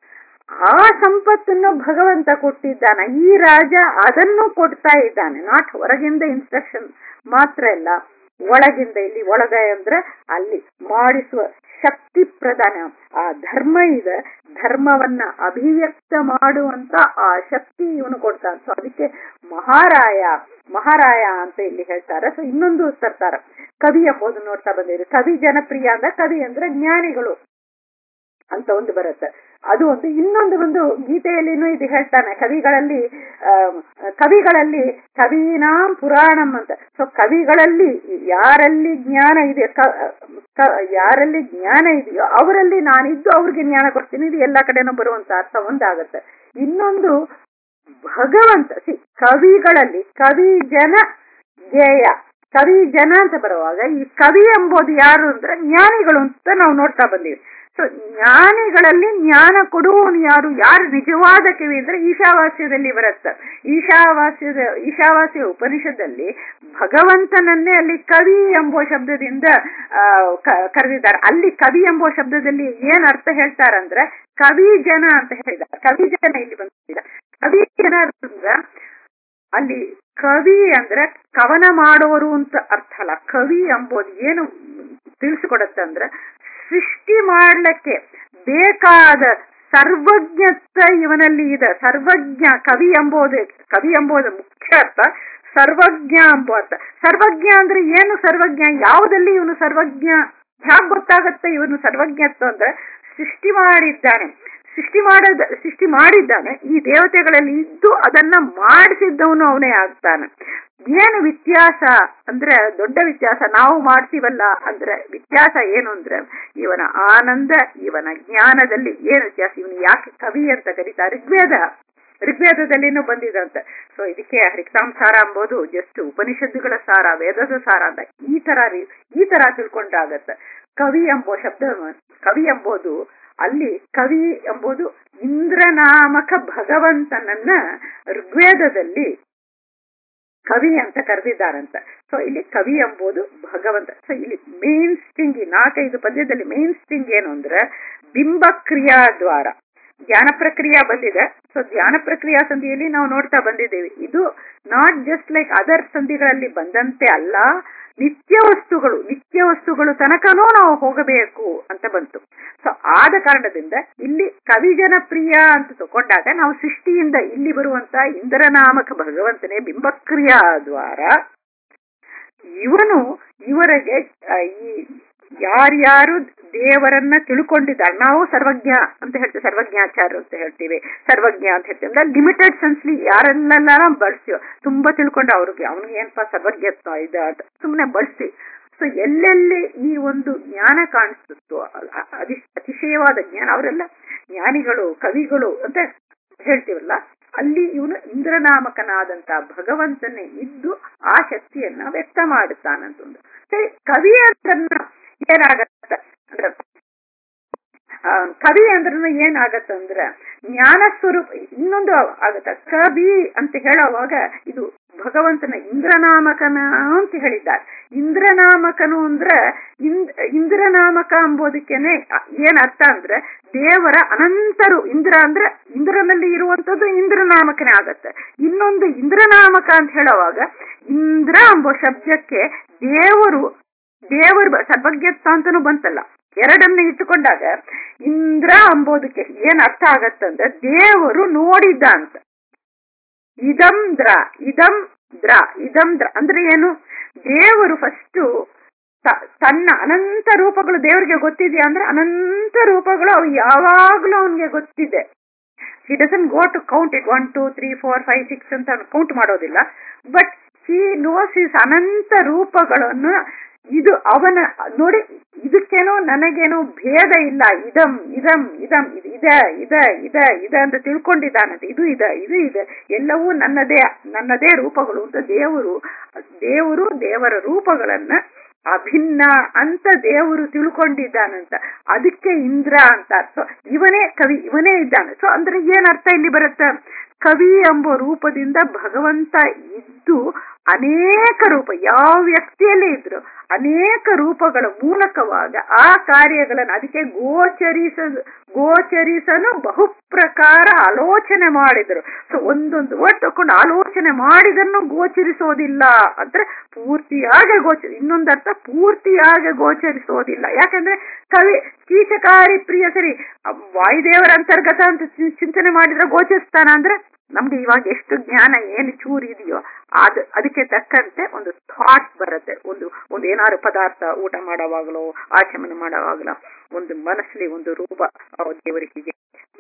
ಆ ಸಂಪತ್ತನ್ನು ಭಗವಂತ ಕೊಟ್ಟಿದ್ದಾನೆ ಈ ರಾಜ ಅದನ್ನು ಕೊಡ್ತಾ ಇದ್ದಾನೆ ನಾಟ್ ಹೊರಗಿಂದ ಇನ್ಸ್ಟ್ರಕ್ಷನ್ ಮಾತ್ರ ಇಲ್ಲ ಒಳಗಿಂದ ಇಲ್ಲಿ ಒಳಗ ಅಂದ್ರೆ ಅಲ್ಲಿ ಮಾಡಿಸುವ ಶಕ್ತಿ ಪ್ರಧಾನ ಆ ಧರ್ಮ ಇದೆ ಧರ್ಮವನ್ನ ಅಭಿವ್ಯಕ್ತ ಮಾಡುವಂತ ಆ ಶಕ್ತಿ ಇವನು ಕೊಡ್ತಾನೆ ಸೊ ಅದಕ್ಕೆ ಮಹಾರಾಯ ಮಹಾರಾಯ ಅಂತ ಇಲ್ಲಿ ಹೇಳ್ತಾರೆ ಸೊ ಇನ್ನೊಂದು ತರ್ತಾರ ಕವಿ ಎಂಬುದು ನೋಡ್ತಾ ಬಂದಿರಿ ಕವಿ ಜನಪ್ರಿಯ ಅಂದ್ರೆ ಕವಿ ಅಂದ್ರೆ ಜ್ಞಾನಿಗಳು ಅಂತ ಒಂದು ಬರುತ್ತೆ ಅದು ಒಂದು ಇನ್ನೊಂದು ಒಂದು ಗೀತೆಯಲ್ಲಿನೂ ಇದು ಹೇಳ್ತಾನೆ ಕವಿಗಳಲ್ಲಿ ಕವಿಗಳಲ್ಲಿ ಕವೀನಾಂ ಪುರಾಣಂ ಅಂತ ಸೊ ಕವಿಗಳಲ್ಲಿ ಯಾರಲ್ಲಿ ಜ್ಞಾನ ಇದೆ ಯಾರಲ್ಲಿ ಜ್ಞಾನ ಇದೆಯೋ ಅವರಲ್ಲಿ ನಾನಿದ್ದು ಅವ್ರಿಗೆ ಜ್ಞಾನ ಕೊಡ್ತೀನಿ ಇದು ಎಲ್ಲಾ ಕಡೆನೂ ಬರುವಂತ ಅರ್ಥ ಒಂದಾಗತ್ತೆ ಇನ್ನೊಂದು ಭಗವಂತ ಸಿ ಕವಿಗಳಲ್ಲಿ ಕವಿ ಜನ ಜ್ಞೇಯ ಕವಿ ಜನ ಅಂತ ಬರುವಾಗ ಈ ಕವಿ ಎಂಬುದು ಯಾರು ಅಂದ್ರೆ ಜ್ಞಾನಿಗಳು ಅಂತ ನಾವು ನೋಡ್ತಾ ಬಂದೀವಿ ಸೊ ಜ್ಞಾನಿಗಳಲ್ಲಿ ಜ್ಞಾನ ಕೊಡುವವನು ಯಾರು ಯಾರು ನಿಜವಾದ ಕಿವಿ ಅಂದ್ರೆ ಈಶಾವಾಸ್ಯದಲ್ಲಿ ಬರುತ್ತೆ ಈಶಾವಾಸ್ಯದ ಈಶಾವಾಸ್ಯ ಉಪನಿಷದಲ್ಲಿ ಭಗವಂತನನ್ನೇ ಅಲ್ಲಿ ಕವಿ ಎಂಬುವ ಶಬ್ದದಿಂದ ಕರೆದಿದ್ದಾರೆ ಅಲ್ಲಿ ಕವಿ ಎಂಬುವ ಶಬ್ದದಲ್ಲಿ ಏನ್ ಅರ್ಥ ಹೇಳ್ತಾರಂದ್ರೆ ಕವಿ ಜನ ಅಂತ ಹೇಳಿದ್ದಾರೆ ಕವಿ ಜನ ಇಲ್ಲಿ ಬಂದಿದ್ದಾರೆ ಕವಿ ಜನ ಅಂದ್ರೆ ಅಲ್ಲಿ ಕವಿ ಅಂದ್ರೆ ಕವನ ಮಾಡುವರು ಅಂತ ಅರ್ಥ ಅಲ್ಲ ಕವಿ ಎಂಬುದು ಏನು ತಿಳಿಸಿಕೊಡತ್ತೆ ಅಂದ್ರೆ ಸೃಷ್ಟಿ ಮಾಡ್ಲಿಕ್ಕೆ ಬೇಕಾದ ಸರ್ವಜ್ಞತ್ವ ಇವನಲ್ಲಿ ಇದೆ ಸರ್ವಜ್ಞ ಕವಿ ಎಂಬುದು ಕವಿ ಎಂಬುದು ಮುಖ್ಯ ಅರ್ಥ ಸರ್ವಜ್ಞ ಎಂಬ ಅರ್ಥ ಸರ್ವಜ್ಞ ಅಂದ್ರೆ ಏನು ಸರ್ವಜ್ಞ ಯಾವುದಲ್ಲಿ ಇವನು ಸರ್ವಜ್ಞ ಹ್ಯಾಗ್ ಗೊತ್ತಾಗತ್ತೆ ಇವನು ಸರ್ವಜ್ಞತ್ವ ಅಂದ್ರೆ ಸೃಷ್ಟಿ ಮಾಡಿದ್ದಾನೆ ಸೃಷ್ಟಿ ಮಾಡದ ಸೃಷ್ಟಿ ಮಾಡಿದ್ದಾನೆ ಈ ದೇವತೆಗಳಲ್ಲಿ ಇದ್ದು ಅದನ್ನ ಮಾಡಿಸಿದ್ದವನು ಅವನೇ ಆಗ್ತಾನೆ ಏನು ವ್ಯತ್ಯಾಸ ಅಂದ್ರೆ ದೊಡ್ಡ ವ್ಯತ್ಯಾಸ ನಾವು ಮಾಡ್ತೀವಲ್ಲ ಅಂದ್ರೆ ವ್ಯತ್ಯಾಸ ಏನು ಅಂದ್ರೆ ಇವನ ಆನಂದ ಇವನ ಜ್ಞಾನದಲ್ಲಿ ಏನು ವ್ಯತ್ಯಾಸ ಇವನು ಯಾಕೆ ಕವಿ ಅಂತ ಕರೀತಾರೆ ಋಗ್ವೇದ ಋಗ್ವೇದದಲ್ಲಿನೂ ಬಂದಿದಂತೆ ಸೊ ಇದಕ್ಕೆ ಹರಿಕ್ತಾಂ ಸಾರ ಎಂಬುದು ಜಸ್ಟ್ ಉಪನಿಷತ್ತುಗಳ ಸಾರ ವೇದದ ಸಾರ ಅಂತ ಈ ತರ ಈ ತರ ತಿಳ್ಕೊಂಡಾಗತ್ತೆ ಕವಿ ಎಂಬೋ ಶಬ್ದ ಕವಿ ಎಂಬುದು ಅಲ್ಲಿ ಕವಿ ಎಂಬುದು ಇಂದ್ರನಾಮಕ ಭಗವಂತನನ್ನ ಋಗ್ವೇದದಲ್ಲಿ ಕವಿ ಅಂತ ಕರೆದಿದ್ದಾರಂತ ಸೊ ಇಲ್ಲಿ ಕವಿ ಎಂಬುದು ಭಗವಂತ ಸೊ ಇಲ್ಲಿ ಮೇನ್ ಸ್ಟಿಂಗ್ ಈ ನಾಲ್ಕೈದು ಪದ್ಯದಲ್ಲಿ ಮೇನ್ ಸ್ಟಿಂಗ್ ಏನು ಅಂದ್ರೆ ಬಿಂಬ ಕ್ರಿಯಾ ದ್ವಾರ ಧ್ಯಾನ ಪ್ರಕ್ರಿಯೆ ಬಂದಿದೆ ಸೊ ಧ್ಯಾನ ಪ್ರಕ್ರಿಯಾ ಸಂಧಿಯಲ್ಲಿ ನಾವು ನೋಡ್ತಾ ಬಂದಿದ್ದೇವೆ ಇದು ನಾಟ್ ಜಸ್ಟ್ ಲೈಕ್ ಅದರ್ ಸಂಧಿಗಳಲ್ಲಿ ಬಂದಂತೆ ಅಲ್ಲ ನಿತ್ಯ ವಸ್ತುಗಳು ನಿತ್ಯ ವಸ್ತುಗಳು ತನಕನೂ ನಾವು ಹೋಗಬೇಕು ಅಂತ ಬಂತು ಸೊ ಆದ ಕಾರಣದಿಂದ ಇಲ್ಲಿ ಕವಿ ಜನಪ್ರಿಯ ಅಂತ ತಗೊಂಡಾಗ ನಾವು ಸೃಷ್ಟಿಯಿಂದ ಇಲ್ಲಿ ಬರುವಂತ ಇಂದ್ರನಾಮಕ ಭಗವಂತನೇ ಬಿಂಬಕ್ರಿಯಾ ದ್ವಾರ ಇವನು ಇವರಿಗೆ ಈ ಯಾರ್ಯಾರು ದೇವರನ್ನ ತಿಳ್ಕೊಂಡಿದ್ದಾರೆ ನಾವು ಸರ್ವಜ್ಞ ಅಂತ ಹೇಳ್ತೀವಿ ಸರ್ವಜ್ಞಾಚಾರ ಅಂತ ಹೇಳ್ತೀವಿ ಸರ್ವಜ್ಞ ಅಂತ ಹೇಳ್ತೀವಿ ಅಂದ್ರೆ ಲಿಮಿಟೆಡ್ ಸೆನ್ಸ್ಲಿ ಯಾರೆಲ್ಲ ಬಳಸ್ತೀವಿ ತುಂಬಾ ತಿಳ್ಕೊಂಡು ಅವ್ರಿಗೆ ಅವ್ನಿಗೆ ಏನಪ್ಪಾ ಸರ್ವಜ್ಞತ್ವ ಇದೆ ಅಂತ ಸುಮ್ಮನೆ ಬಳಸಿ ಸೊ ಎಲ್ಲೆಲ್ಲಿ ಈ ಒಂದು ಜ್ಞಾನ ಕಾಣಿಸುತ್ತೋ ಅತಿ ಅತಿಶಯವಾದ ಜ್ಞಾನ ಅವರೆಲ್ಲ ಜ್ಞಾನಿಗಳು ಕವಿಗಳು ಅಂತ ಹೇಳ್ತೀವಲ್ಲ ಅಲ್ಲಿ ಇವನು ಇಂದ್ರನಾಮಕನಾದಂತ ಭಗವಂತನೇ ಇದ್ದು ಆ ಶಕ್ತಿಯನ್ನ ವ್ಯಕ್ತ ಮಾಡುತ್ತಾನಂತಂದು ಸರಿ ಕವಿ ಅಂತ ಏನಾಗತ್ತ ಅಂದ್ರೆ ಕವಿ ಅಂದ್ರ ಏನಾಗತ್ತಂದ್ರ ಜ್ಞಾನ ಸ್ವರೂಪ ಇನ್ನೊಂದು ಆಗತ್ತ ಕವಿ ಅಂತ ಹೇಳುವಾಗ ಇದು ಭಗವಂತನ ಇಂದ್ರನಾಮಕನ ಅಂತ ಹೇಳಿದ್ದಾರೆ ಇಂದ್ರನಾಮಕನು ಅಂದ್ರೆ ಇಂದ್ರನಾಮಕ ಎಂಬುದಕ್ಕೇನೆ ಏನ್ ಅರ್ಥ ಅಂದ್ರೆ ದೇವರ ಅನಂತರು ಇಂದ್ರ ಅಂದ್ರೆ ಇಂದ್ರನಲ್ಲಿ ಇರುವಂತದ್ದು ಇಂದ್ರನಾಮಕನೇ ಆಗತ್ತೆ ಇನ್ನೊಂದು ಇಂದ್ರನಾಮಕ ಅಂತ ಹೇಳುವಾಗ ಇಂದ್ರ ಎಂಬ ಶಬ್ದಕ್ಕೆ ದೇವರು ದೇವರು ಸರ್ವಜ್ಞತ್ವ ಅಂತಾನು ಬಂತಲ್ಲ ಎರಡನ್ನ ಇಟ್ಟುಕೊಂಡಾಗ ಇಂದ್ರ ಅಂಬೋದಕ್ಕೆ ಏನ್ ಅರ್ಥ ಆಗತ್ತಂದ್ರೆ ದೇವರು ನೋಡಿದ್ದ ಅಂತ ಇದಂ ದ್ರ ಇದಂ ದ್ರ ಇದಂ ದ್ರ ಅಂದ್ರೆ ಏನು ದೇವರು ಫಸ್ಟ್ ತನ್ನ ಅನಂತ ರೂಪಗಳು ದೇವರಿಗೆ ಗೊತ್ತಿದೆಯಾ ಅಂದ್ರೆ ಅನಂತ ರೂಪಗಳು ಅವು ಯಾವಾಗ್ಲೂ ಅವನಿಗೆ ಗೊತ್ತಿದೆ he doesn't go to count it one two three four five six ಅಂತ ಕೌಂಟ್ ಮಾಡೋದಿಲ್ಲ ಬಟ್ ಹಿ ನೋಸ್ ಇಸ್ ಅನಂತ ರೂಪಗಳನ್ನು ಇದು ಅವನ ನೋಡಿ ಇದಕ್ಕೇನೋ ನನಗೇನೋ ಭೇದ ಇಲ್ಲ ಇದಂ ಇದಂ ಇದಂ ಇದು ಇದೆ ಇದೆ ಇದೆ ಇದೆ ಅಂತ ತಿಳ್ಕೊಂಡಿದ್ದಾನಂತೆ ಇದು ಇದೆ ಇದು ಇದೆ ಎಲ್ಲವೂ ನನ್ನದೇ ನನ್ನದೇ ರೂಪಗಳು ಅಂತ ದೇವರು ದೇವರು ದೇವರ ರೂಪಗಳನ್ನ ಅಭಿನ್ನ ಅಂತ ದೇವರು ತಿಳ್ಕೊಂಡಿದ್ದಾನಂತ ಅದಕ್ಕೆ ಇಂದ್ರ ಅಂತ ಸೊ ಇವನೇ ಕವಿ ಇವನೇ ಇದ್ದಾನೆ ಸೊ ಅಂದ್ರೆ ಏನ್ ಅರ್ಥ ಇಲ್ಲಿ ಬರುತ್ತೆ ಕವಿ ಎಂಬ ರೂಪದಿಂದ ಭಗವಂತ ಇದ್ದು ಅನೇಕ ರೂಪ ಯಾವ ವ್ಯಕ್ತಿಯಲ್ಲಿ ಇದ್ರು ಅನೇಕ ರೂಪಗಳ ಮೂಲಕವಾಗ ಆ ಕಾರ್ಯಗಳನ್ನು ಅದಕ್ಕೆ ಗೋಚರಿಸ ಗೋಚರಿಸಲು ಬಹುಪ್ರಕಾರ ಆಲೋಚನೆ ಮಾಡಿದರು ಸೊ ಒಂದೊಂದು ವರ್ಡ್ ತಕೊಂಡು ಆಲೋಚನೆ ಮಾಡಿದನ್ನು ಗೋಚರಿಸೋದಿಲ್ಲ ಅಂದ್ರೆ ಪೂರ್ತಿಯಾಗಿ ಗೋಚರ ಇನ್ನೊಂದು ಅರ್ಥ ಪೂರ್ತಿಯಾಗಿ ಗೋಚರಿಸೋದಿಲ್ಲ ಯಾಕಂದ್ರೆ ಕವಿ ಕೀಚಕಾರಿ ಪ್ರಿಯ ಸರಿ ವಾಯುದೇವರ ಅಂತರ್ಗತ ಅಂತ ಚಿಂತನೆ ಮಾಡಿದ್ರೆ ಗೋಚರಿಸ್ತಾನ ಅಂದ್ರೆ ನಮ್ಗೆ ಇವಾಗ ಎಷ್ಟು ಜ್ಞಾನ ಏನು ಚೂರು ಇದೆಯೋ ಅದು ಅದಕ್ಕೆ ತಕ್ಕಂತೆ ಒಂದು ಥಾಟ್ ಬರುತ್ತೆ ಒಂದು ಒಂದು ಏನಾದ್ರು ಪದಾರ್ಥ ಊಟ ಮಾಡೋವಾಗಲೋ ಆಚಮನೆ ಮಾಡೋವಾಗಲೋ ಒಂದು ಮನಸ್ಸಲ್ಲಿ ಒಂದು ರೂಪ ದೇವರಿಗೆ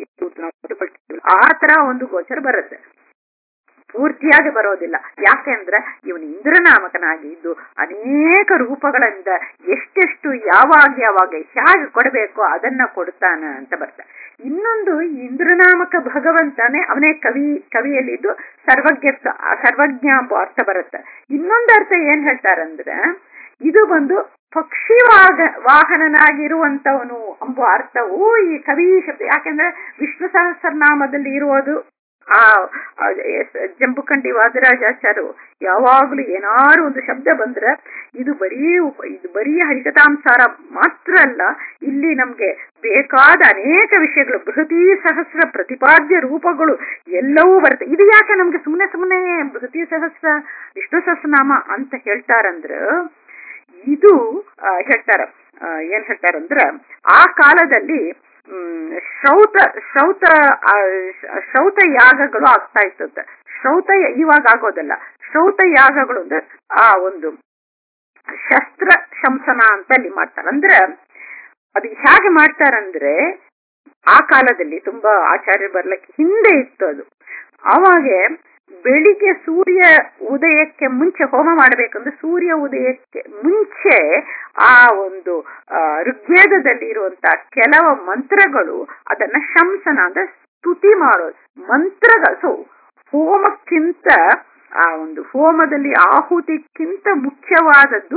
ಆ ತರ ಒಂದು ಗೋಚರ ಬರುತ್ತೆ ಪೂರ್ತಿಯಾಗಿ ಬರೋದಿಲ್ಲ ಯಾಕೆಂದ್ರೆ ಇವನು ಇಂದ್ರನಾಮಕನಾಗಿ ಇದ್ದು ಅನೇಕ ರೂಪಗಳಿಂದ ಎಷ್ಟೆಷ್ಟು ಯಾವಾಗ ಯಾವಾಗ ಹೇಗೆ ಕೊಡಬೇಕೋ ಅದನ್ನ ಕೊಡ್ತಾನ ಅಂತ ಬರ್ತಾರೆ ಇನ್ನೊಂದು ಇಂದ್ರನಾಮಕ ಭಗವಂತನೇ ಅವನೇ ಕವಿ ಕವಿಯಲ್ಲಿದ್ದು ಸರ್ವಜ್ಞ ಸರ್ವಜ್ಞ ಎಂಬ ಅರ್ಥ ಬರುತ್ತೆ ಇನ್ನೊಂದು ಅರ್ಥ ಏನ್ ಹೇಳ್ತಾರಂದ್ರೆ ಇದು ಬಂದು ಪಕ್ಷಿ ವಾಗ ವಾಹನನಾಗಿರುವಂತವನು ಎಂಬ ಅರ್ಥವು ಈ ಕವಿ ಶಬ್ದ ಯಾಕೆಂದ್ರೆ ವಿಷ್ಣು ಸಹಸ್ರನಾಮದಲ್ಲಿ ಇರುವುದು ಆ ಜಂಬುಕಂಡಿ ವಾದರಾಜಾಚಾರ್ಯರು ಯಾವಾಗ್ಲೂ ಏನಾರು ಒಂದು ಶಬ್ದ ಬಂದ್ರೆ ಇದು ಬರೀ ಇದು ಬರೀ ಹರಿಕತಾಂಸಾರ ಮಾತ್ರ ಅಲ್ಲ ಇಲ್ಲಿ ನಮ್ಗೆ ಬೇಕಾದ ಅನೇಕ ವಿಷಯಗಳು ಬೃಹತಿ ಸಹಸ್ರ ಪ್ರತಿಪಾದ್ಯ ರೂಪಗಳು ಎಲ್ಲವೂ ಬರುತ್ತೆ ಇದು ಯಾಕೆ ನಮ್ಗೆ ಸುಮ್ಮನೆ ಸುಮ್ಮನೆ ಬೃಹತಿ ಸಹಸ್ರ ವಿಷ್ಣು ಸಹಸ್ರನಾಮ ಅಂತ ಹೇಳ್ತಾರಂದ್ರ ಇದು ಹೇಳ್ತಾರ ಏನ್ ಹೇಳ್ತಾರಂದ್ರ ಆ ಕಾಲದಲ್ಲಿ ಶ್ರೌತ ಶ್ರೌತ ಶ್ರೌತ ಯಾಗಗಳು ಆಗ್ತಾ ಇರ್ತದೆ ಶ್ರೌತ ಇವಾಗ ಆಗೋದಲ್ಲ ಶ್ರೌತ ಯಾಗಗಳು ಅಂದ್ರೆ ಆ ಒಂದು ಶಸ್ತ್ರ ಶಂಸನ ಅಂತ ಅಲ್ಲಿ ಮಾಡ್ತಾರೆ ಅಂದ್ರೆ ಅದು ಹೇಗೆ ಮಾಡ್ತಾರಂದ್ರೆ ಆ ಕಾಲದಲ್ಲಿ ತುಂಬಾ ಆಚಾರ್ಯ ಬರ್ಲಿಕ್ಕೆ ಹಿಂದೆ ಇತ್ತು ಅದು ಅವಾಗೆ ಬೆಳಿಗ್ಗೆ ಸೂರ್ಯ ಉದಯಕ್ಕೆ ಮುಂಚೆ ಹೋಮ ಮಾಡಬೇಕಂದ್ರೆ ಸೂರ್ಯ ಉದಯಕ್ಕೆ ಮುಂಚೆ ಆ ಒಂದು ಋಗ್ವೇದದಲ್ಲಿ ಇರುವಂತಹ ಕೆಲವು ಮಂತ್ರಗಳು ಅದನ್ನ ಶಂಸನ ಅಂದ್ರೆ ಸ್ತುತಿ ಮಾಡೋದು ಮಂತ್ರಗಳು ಸೊ ಹೋಮಕ್ಕಿಂತ ಆ ಒಂದು ಹೋಮದಲ್ಲಿ ಆಹುತಿಕ್ಕಿಂತ ಮುಖ್ಯವಾದದ್ದು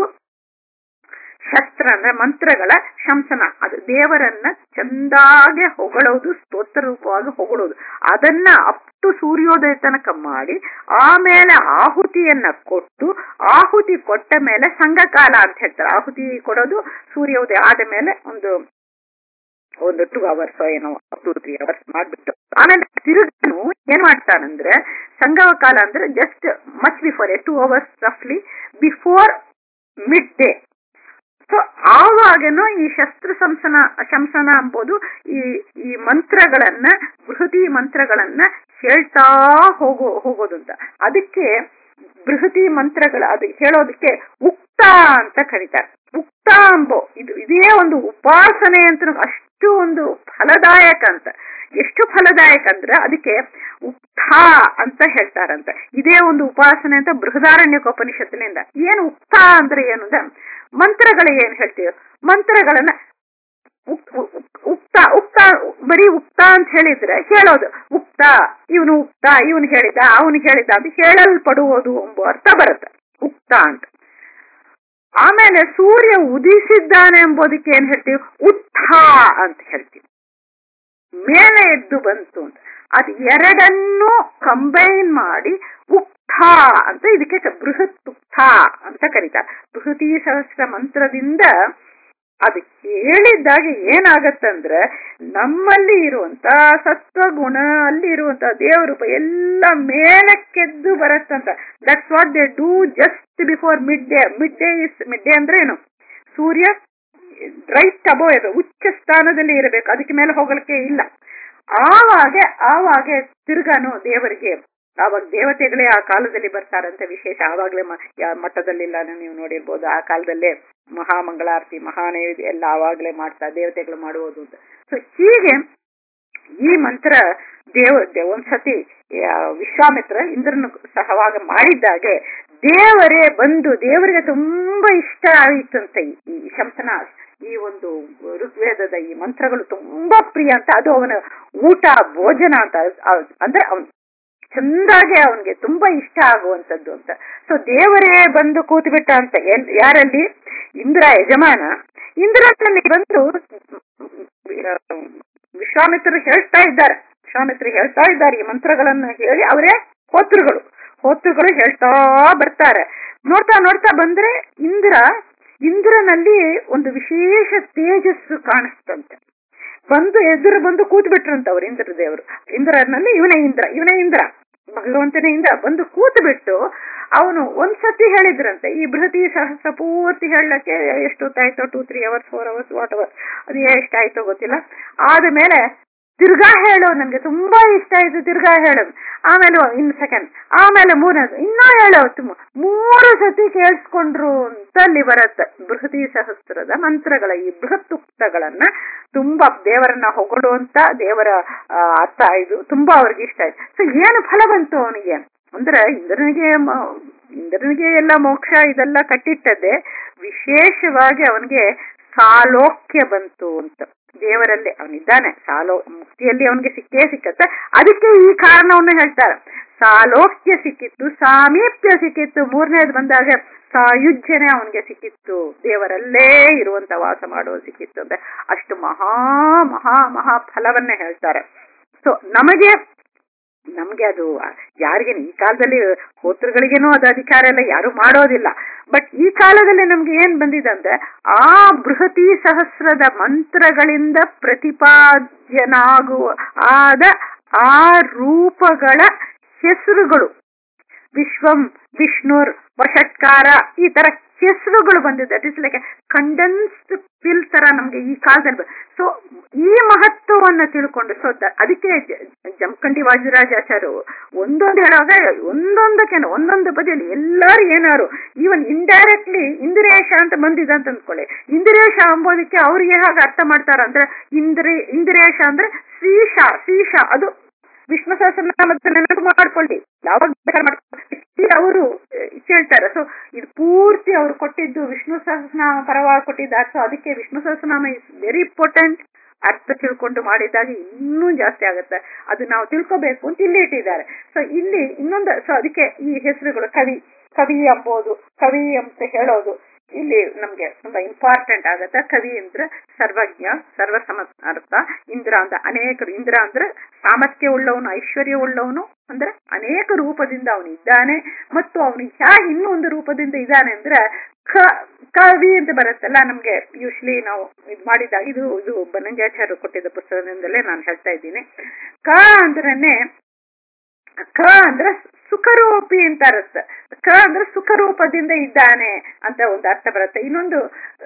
ಶಸ್ತ್ರ ಅಂದ್ರೆ ಮಂತ್ರಗಳ ಶಂಸನ ಅದು ದೇವರನ್ನ ಚಂದಾಗೆ ಹೊಗಳೋದು ಸ್ತೋತ್ರ ರೂಪವಾಗಿ ಹೊಗಳೋದು ಅದನ್ನ ಅಪ್ ಟು ಸೂರ್ಯೋದಯ ತನಕ ಮಾಡಿ ಆಮೇಲೆ ಆಹುತಿಯನ್ನ ಕೊಟ್ಟು ಆಹುತಿ ಕೊಟ್ಟ ಮೇಲೆ ಸಂಘಕಾಲ ಅಂತ ಹೇಳ್ತಾರೆ ಆಹುತಿ ಕೊಡೋದು ಸೂರ್ಯೋದಯ ಆದ ಮೇಲೆ ಒಂದು ಒಂದು ಟೂ ಅವರ್ಸ್ ಏನೋ ಟೂ ತ್ರೀ ಅವರ್ಸ್ ಮಾಡ್ಬಿಟ್ಟು ಆಮೇಲೆ ತಿರುಗನು ಏನ್ ಮಾಡ್ತಾನಂದ್ರೆ ಸಂಗಮ ಕಾಲ ಅಂದ್ರೆ just much before two hours ರಫ್ಲಿ ಬಿಫೋರ್ ಮಿಡ್ ಡೇ ಸೊ ಆವಾಗನು ಈ ಶಸ್ತ್ರ ಸಂಸನ ಶಂಸನ ಎಂಬುದು ಈ ಈ ಮಂತ್ರಗಳನ್ನ ಬೃಹತಿ ಮಂತ್ರಗಳನ್ನ ಹೇಳ್ತಾ ಹೋಗೋ ಹೋಗೋದು ಅಂತ ಅದಕ್ಕೆ ಬೃಹತಿ ಮಂತ್ರಗಳ ಅದು ಹೇಳೋದಕ್ಕೆ ಉಕ್ತ ಅಂತ ಕರೀತಾರೆ ಉಕ್ತ ಅಂಬೋ ಇದು ಇದೇ ಒಂದು ಉಪಾಸನೆ ಅಂತ ಅಷ್ಟು ಒಂದು ಫಲದಾಯಕ ಅಂತ ಎಷ್ಟು ಫಲದಾಯಕ ಅಂದ್ರೆ ಅದಕ್ಕೆ ಉಕ್ತ ಅಂತ ಹೇಳ್ತಾರಂತ ಇದೇ ಒಂದು ಉಪಾಸನೆ ಅಂತ ಬೃಹದಾರಣ್ಯಕೋಪನಿಷತ್ತಿನಿಂದ ಏನು ಉಕ್ತ ಅಂದ್ರೆ ಏನು ಅಂದ್ರೆ ಮಂತ್ರಗಳು ಏನ್ ಹೇಳ್ತೀವಿ ಮಂತ್ರಗಳನ್ನ ಉಕ್ತ ಉಕ್ತ ಬರೀ ಉಕ್ತ ಅಂತ ಹೇಳಿದ್ರೆ ಹೇಳೋದು ಉಕ್ತ ಇವನು ಉಕ್ತ ಇವನು ಹೇಳಿದ ಅವನು ಹೇಳಿದ ಅಂತ ಹೇಳಲ್ಪಡುವುದು ಎಂಬ ಅರ್ಥ ಬರುತ್ತೆ ಉಕ್ತ ಅಂತ ಆಮೇಲೆ ಸೂರ್ಯ ಉದಿಸಿದ್ದಾನೆ ಎಂಬುದಕ್ಕೆ ಏನ್ ಹೇಳ್ತೀವಿ ಉತ್ಥ ಅಂತ ಹೇಳ್ತೀವಿ ಮೇಲೆ ಎದ್ದು ಬಂತು ಅಂತ ಅದು ಎರಡನ್ನೂ ಕಂಬೈನ್ ಮಾಡಿ ಉಕ್ತ ಅಂತ ಇದಕ್ಕೆ ಬೃಹತ್ ಉಕ್ತ ಅಂತ ಕರೀತಾರೆ ಬೃಹತಿ ಸಹಸ್ರ ಮಂತ್ರದಿಂದ ಅದು ಹೇಳಿದಾಗ ಏನಾಗತ್ತಂದ್ರೆ ನಮ್ಮಲ್ಲಿ ಇರುವಂತ ಸತ್ವಗುಣ ಅಲ್ಲಿ ಇರುವಂತ ದೇವರೂಪ ಎಲ್ಲ ಮೇಲಕ್ಕೆದ್ದು ಬರತ್ತಂತ that's what they do just before midday midday is midday ಅಂದ್ರೆ ಏನು ಸೂರ್ಯ ರೈಟ್ ಅಬೋ ಇರಬೇಕು ಉಚ್ಚ ಸ್ಥಾನದಲ್ಲಿ ಇರಬೇಕು ಅದಕ್ಕೆ ಮೇಲೆ ಹೋಗಲಿಕ್ಕೆ ಇಲ್ಲ ಆವಾಗೆ ಆವಾಗೆ ತಿರ್ಗಾನು ದೇವರಿಗೆ ಆವಾಗ ದೇವತೆಗಳೇ ಆ ಕಾಲದಲ್ಲಿ ಬರ್ತಾರಂತೆ ವಿಶೇಷ ಆವಾಗಲೇ ಮಠದಲ್ಲಿಲ್ಲ ನೀವು ನೋಡಿರ್ಬೋದು ಆ ಕಾಲದಲ್ಲೇ ಮಹಾಮಂಗಳಾರತಿ ಮಹಾನೈವೇದ್ಯ ಎಲ್ಲ ಆವಾಗಲೇ ಮಾಡ್ತಾ ದೇವತೆಗಳು ಮಾಡುವುದು ಅಂತ ಸೊ ಹೀಗೆ ಈ ಮಂತ್ರ ದೇವ ಒಂದ್ಸತಿ ವಿಶ್ವಾಮಿತ್ರ ಇಂದ್ರನ ಸಹವಾಗ ಮಾಡಿದ್ದಾಗೆ ದೇವರೇ ಬಂದು ದೇವರಿಗೆ ತುಂಬಾ ಇಷ್ಟ ಆಯಿತಂತೆ ಈ ಶಂಸನ ಈ ಒಂದು ಋಗ್ವೇದದ ಈ ಮಂತ್ರಗಳು ತುಂಬಾ ಪ್ರಿಯ ಅಂತ ಅದು ಅವನ ಊಟ ಭೋಜನ ಅಂತ ಅಂದ್ರೆ ಅವನ್ ಚಂದಾಗೆ ಅವನಿಗೆ ತುಂಬಾ ಇಷ್ಟ ಆಗುವಂತದ್ದು ಅಂತ ಸೊ ದೇವರೇ ಬಂದು ಕೂತು ಬಿಟ್ಟ ಅಂತ ಯಾರಲ್ಲಿ ಇಂದ್ರ ಯಜಮಾನ ಇಂದ್ರನಲ್ಲಿ ಬಂದು ವಿಶ್ವಾಮಿತ್ರರು ಹೇಳ್ತಾ ಇದ್ದಾರೆ ವಿಶ್ವಾಮಿತ್ರ ಹೇಳ್ತಾ ಇದ್ದಾರೆ ಈ ಮಂತ್ರಗಳನ್ನ ಹೇಳಿ ಅವರೇ ಹೋತೃಗಳು ಹೋತೃಗಳು ಹೇಳ್ತಾ ಬರ್ತಾರೆ ನೋಡ್ತಾ ನೋಡ್ತಾ ಬಂದ್ರೆ ಇಂದ್ರ ಇಂದ್ರನಲ್ಲಿ ಒಂದು ವಿಶೇಷ ತೇಜಸ್ಸು ಕಾಣಿಸ್ತಂತೆ ಬಂದು ಎದುರು ಬಂದು ಕೂತ್ ಬಿಟ್ರಂತ ಅವ್ರು ಇಂದ್ರ ದೇವರು ಇಂದ್ರನಲ್ಲಿ ಇವನೇ ಇಂದ್ರ ಇವನೇ ಇಂದ್ರ ಭಗವಂತನೇ ಇಂದ್ರ ಬಂದು ಕೂತು ಬಿಟ್ಟು ಅವನು ಒಂದ್ಸತಿ ಹೇಳಿದ್ರಂತೆ ಈ ಬೃಹತಿ ಸಹಸ್ರ ಪೂರ್ತಿ ಹೇಳಕ್ಕೆ ಎಷ್ಟು ಹೊತ್ತಾಯ್ತೋ two three hours four hours what hour ಅದು ಎಷ್ಟಾಯ್ತೋ ಗೊತ್ತಿಲ್ಲ ಆದ ಮೇಲೆ ತಿರ್ಗಾ ಹೇಳು ನನ್ಗೆ ತುಂಬಾ ಇಷ್ಟ ಆಯ್ತು ತಿರ್ಗಾ ಹೇಳೋದು ಆಮೇಲೆ ಇನ್ ಸೆಕೆಂಡ್ ಆಮೇಲೆ ಮೂರನೇದು ಇನ್ನೂ ಹೇಳೋ ತುಂಬ ಮೂರು ಸತಿ ಕೇಳಿಸ್ಕೊಂಡ್ರು ಅಂತ ಅಲ್ಲಿ ಬರತ್ತೆ ಬೃಹತಿ ಸಹಸ್ರದ ಮಂತ್ರಗಳ ಈ ಬೃಹತ್ತುಕ್ತಗಳನ್ನ ತುಂಬಾ ದೇವರನ್ನ ಹೊಗಳುವಂತ ದೇವರ ಆ, ಅರ್ಥ ಇದು ತುಂಬಾ ಅವ್ರಿಗೆ ಇಷ್ಟ ಆಯ್ತು ಸೊ ಏನು ಫಲ ಬಂತು ಅವನಿಗೆ ಅಂದ್ರೆ ಇಂದ್ರನಿಗೆ ಮ- ಇಂದ್ರನಿಗೆ ಎಲ್ಲ ಮೋಕ್ಷ ಇದೆಲ್ಲ ಕಟ್ಟಿಟ್ಟದೆ ವಿಶೇಷವಾಗಿ ಅವನಿಗೆ ಸಾಲೋಕ್ಯ ಬಂತು ಅಂತ ದೇವರಲ್ಲಿ ಅವನಿದ್ದಾನೆ ಸಾಲೋ ಮುಕ್ತಿಯಲ್ಲಿ ಅವನಿಗೆ ಸಿಕ್ಕೇ ಸಿಕ್ಕತ್ತೆ ಅದಕ್ಕೆ ಈ ಕಾರಣವನ್ನು ಹೇಳ್ತಾರೆ ಸಾಲೋಕ್ಯ ಸಿಕ್ಕಿತ್ತು ಸಾಮೀಪ್ಯ ಸಿಕ್ಕಿತ್ತು ಮೂರನೇದು ಬಂದಾಗ ಸಾಯುಜ್ಯನೇ ಅವನಿಗೆ ಸಿಕ್ಕಿತ್ತು ದೇವರಲ್ಲೇ ಇರುವಂತ ವಾಸ ಮಾಡುವ ಸಿಕ್ಕಿತ್ತು ಅಂತ ಅಷ್ಟು ಮಹಾ ಮಹಾ ಮಹಾ ಫಲವನ್ನೇ ಹೇಳ್ತಾರೆ ಸೊ ನಮಗೆ ನಮ್ಗೆ ಅದು ಯಾರಿಗೆ ಈ ಕಾಲದಲ್ಲಿ ಹೋತೃಗಳಿಗೇನೋ ಅದು ಅಧಿಕಾರ ಎಲ್ಲ ಯಾರು ಮಾಡೋದಿಲ್ಲ ಬಟ್ ಈ ಕಾಲದಲ್ಲಿ ನಮ್ಗೆ ಏನ್ ಬಂದಿದೆ ಅಂದ್ರೆ ಆ ಬೃಹತಿ ಸಹಸ್ರದ ಮಂತ್ರಗಳಿಂದ ಪ್ರತಿಪಾದ್ಯನಾಗುವ ಆದ ಆ ರೂಪಗಳ ಹೆಸರುಗಳು ವಿಶ್ವಂ ವಿಷ್ಣುರ್ ವಷಟ್ಕಾರ ಈ ತರ ಹೆಸರುಗಳು ಬಂದಿದೆ that is like condensed pill ತರ ನಮ್ಗೆ ಈ ಕಾಲದಲ್ಲಿ ಸೊ ಈ ಮಹತ್ವವನ್ನ ತಿಳ್ಕೊಂಡು ಸೊ ಅದಕ್ಕೆ ಜ- ಜಮಖಂಡಿ ವಾಜರಾಜಾಚಾರ್ಯರು ಒಂದೊಂದು ಹೇಳುವಾಗ ಒಂದೊಂದಕ್ಕೆ ಒಂದೊಂದು ಬದಿಯಲ್ಲಿ ಎಲ್ಲರೂ ಏನಾರು ಈವನ್ ಇಂಡೈರೆಕ್ಟ್ಲಿ ಇಂದಿರೇಶ ಅಂತ ಬಂದಿದೆ ಅಂತ ಅಂದ್ಕೊಳ್ಳಿ ಇಂದಿರೇಶ ಅಂಬೋದಕ್ಕೆ ಅವ್ರಿಗೆ ಹೇಗೆ ಅರ್ಥ ಮಾಡ್ತಾರ ಅಂದ್ರೆ ಇಂದ್ರಿ ಇಂದಿರೇಶ ಅಂದ್ರೆ ಶ್ರೀಶ ಶ್ರೀಶ ಅದು ವಿಷ್ಣು ಸಹಸ್ರನಾಮದ ನೆನಪು ಮಾಡ್ಕೊಳ್ಳಿ ಯಾವಾಗ ಬೇಕಾದ್ರೆ ಮಾಡ್ಕೊಳ್ಳಿ ಅವರು ಕೇಳ್ತಾರೆ ಸೊ ಇದು ಪೂರ್ತಿ ಅವ್ರು ಕೊಟ್ಟಿದ್ದು ವಿಷ್ಣು ಸಹಸ್ರನಾಮ ಪರವಾಗಿ ಕೊಟ್ಟಿದ್ದಾರೆ ಸೊ ಅದಕ್ಕೆ Vishnu Sahasranama is very important ಅರ್ಥ ತಿಳ್ಕೊಂಡು ಮಾಡಿದಾಗ ಇನ್ನೂ ಜಾಸ್ತಿ ಆಗುತ್ತೆ ಅದು ನಾವು ತಿಳ್ಕೋಬೇಕು ಅಂತ ಇಲ್ಲಿ ಇಟ್ಟಿದ್ದಾರೆ ಸೊ ಇಲ್ಲಿ ಇನ್ನೊಂದು ಸೊ ಅದಕ್ಕೆ ಈ ಹೆಸರುಗಳು ಕವಿ ಕವಿ ಎಂಬುದು ಕವಿ ಅಂತ ಹೇಳೋದು ಇಲ್ಲಿ ನಮ್ಗೆ ತುಂಬಾ ಇಂಪಾರ್ಟೆಂಟ್ ಆಗತ್ತೆ ಕವಿ ಅಂದ್ರೆ ಸರ್ವಜ್ಞ ಸರ್ವ ಸಮರ್ಥ ಇಂದ್ರ ಅಂತ ಅನೇಕರು ಇಂದ್ರ ಅಂದ್ರೆ ಸಾಮರ್ಥ್ಯ ಉಳ್ಳವನು ಐಶ್ವರ್ಯ ಉಳ್ಳವನು ಅಂದ್ರೆ ಅನೇಕ ರೂಪದಿಂದ ಅವನು ಇದ್ದಾನೆ ಮತ್ತು ಅವನು ಹೇಗೆ ಇನ್ನೂ ಒಂದು ರೂಪದಿಂದ ಇದ್ದಾನೆ ಅಂದ್ರೆ ಕ ಕವಿ ಅಂತ ಬರುತ್ತಲ್ಲ ನಮ್ಗೆ ಯೂಶ್ಲಿ ನಾವು ಇದು ಮಾಡಿದಾಗ ಇದು ಇದು ಬನ್ನಂಜಾಚಾರ್ಯರು ಕೊಟ್ಟಿದ್ದ ಪುಸ್ತಕದಿಂದಲೇ ನಾನು ಹೇಳ್ತಾ ಇದ್ದೀನಿ ಕ ಅಂದ್ರನೆ ಕ ಅಂದ್ರೆ ಸುಖರೂಪಿ ಅಂತ ಅರ್ಥ ಕ ಅಂದ್ರೆ ಸುಖರೂಪದಿಂದ ಇದ್ದಾನೆ ಅಂತ ಒಂದು ಅರ್ಥ ಬರುತ್ತೆ ಇನ್ನೊಂದು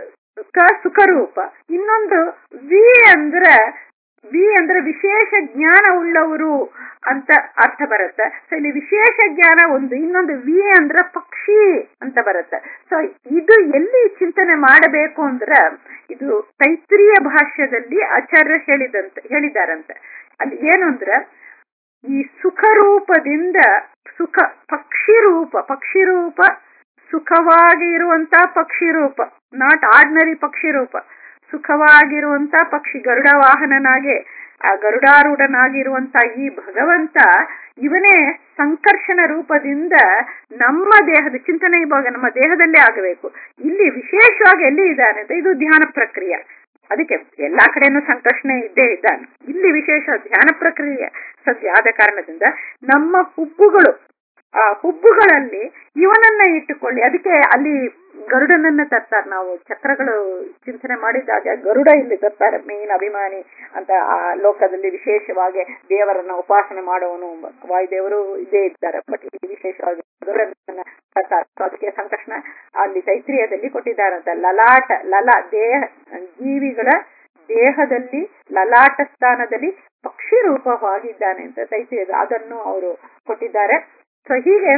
ಕ ಸುಖರೂಪ ಇನ್ನೊಂದು ವಿ ಅಂದ್ರೆ ವಿ ಅಂದ್ರೆ ವಿಶೇಷ ಜ್ಞಾನ ಉಳ್ಳವರು ಅಂತ ಅರ್ಥ ಬರುತ್ತೆ ಸೊ ಇಲ್ಲಿ ವಿಶೇಷ ಜ್ಞಾನ ಒಂದು ಇನ್ನೊಂದು ವಿ ಅಂದ್ರೆ ಪಕ್ಷಿ ಅಂತ ಬರುತ್ತೆ ಸೊ ಇದು ಎಲ್ಲಿ ಚಿಂತನೆ ಮಾಡಬೇಕು ಅಂದ್ರೆ ಇದು ತೈತ್ರಿಯ ಭಾಷ್ಯದಲ್ಲಿ ಆಚಾರ್ಯ ಹೇಳಿದಂತೆ ಹೇಳಿದಾರಂತೆ ಅಲ್ಲಿ ಏನು ಅಂದ್ರೆ ಈ ಸುಖ ರೂಪದಿಂದ ಸುಖ ಪಕ್ಷಿ ರೂಪ ಪಕ್ಷಿ ರೂಪ ಸುಖವಾಗಿ ಇರುವಂತ ಪಕ್ಷಿ ರೂಪ ನಾಟ್ ಆರ್ಡಿನರಿ ಪಕ್ಷಿ ರೂಪ ಸುಖವಾಗಿರುವಂತ ಪಕ್ಷಿ ಗರುಡ ವಾಹನನಾಗೆ ಆ ಗರುಡಾರೂಢನಾಗಿರುವಂತ ಈ ಭಗವಂತ ಇವನೇ ಸಂಕರ್ಷಣ ರೂಪದಿಂದ ನಮ್ಮ ದೇಹದ ಚಿಂತನೆ ಇವಾಗ ನಮ್ಮ ದೇಹದಲ್ಲೇ ಆಗಬೇಕು ಇಲ್ಲಿ ವಿಶೇಷವಾಗಿ ಎಲ್ಲಿ ಇದ್ದಾನೆ ಅಂತ ಇದು ಧ್ಯಾನ ಪ್ರಕ್ರಿಯೆ ಅದಕ್ಕೆ ಎಲ್ಲಾ ಕಡೆನೂ ಸಂಕರ್ಷಣೆ ಇದ್ದೇ ಇದ್ದಾನೆ ಇಲ್ಲಿ ವಿಶೇಷ ಧ್ಯಾನ ಪ್ರಕ್ರಿಯೆ ಸದ್ಯ ಆದ ಕಾರಣದಿಂದ ನಮ್ಮ ಹುಬ್ಬುಗಳು ಆ ಹುಬ್ಬುಗಳಲ್ಲಿ ಇವನನ್ನ ಇಟ್ಟುಕೊಳ್ಳಿ ಅದಕ್ಕೆ ಅಲ್ಲಿ ಗರುಡನನ್ನ ತರ್ತಾರೆ ನಾವು ಚಕ್ರಗಳು ಚಿಂತನೆ ಮಾಡಿದಾಗ ಗರುಡ ಇಲ್ಲಿ ತರ್ತಾರೆ ಮೇನ್ ಅಭಿಮಾನಿ ಅಂತ ಆ ಲೋಕದಲ್ಲಿ ವಿಶೇಷವಾಗಿ ದೇವರನ್ನ ಉಪಾಸನೆ ಮಾಡುವನು ವಾಯುದೇವರು ಇದೇ ಇದ್ದಾರೆ ಬಟ್ ಇಲ್ಲಿ ವಿಶೇಷವಾಗಿ ಗರುಡನನ್ನ ತರ್ತಾರೆ So ಅದಕ್ಕೆ ಸಂಕರ್ಷಣ ಅಲ್ಲಿ ತೈತ್ರಿಯದಲ್ಲಿ ಕೊಟ್ಟಿದ್ದಾರಂತ ಲಲಾಟ ಲಲ ದೇಹ ಜೀವಿಗಳ ದೇಹದಲ್ಲಿ ಲಲಾಟ ಸ್ಥಾನದಲ್ಲಿ ಪಕ್ಷಿ ರೂಪವಾಗಿದ್ದಾನೆ ಅಂತ ತೈತ್ರಿಯದ ಅದನ್ನು ಅವರು ಕೊಟ್ಟಿದ್ದಾರೆ ಸೊ ಹೀಗೆ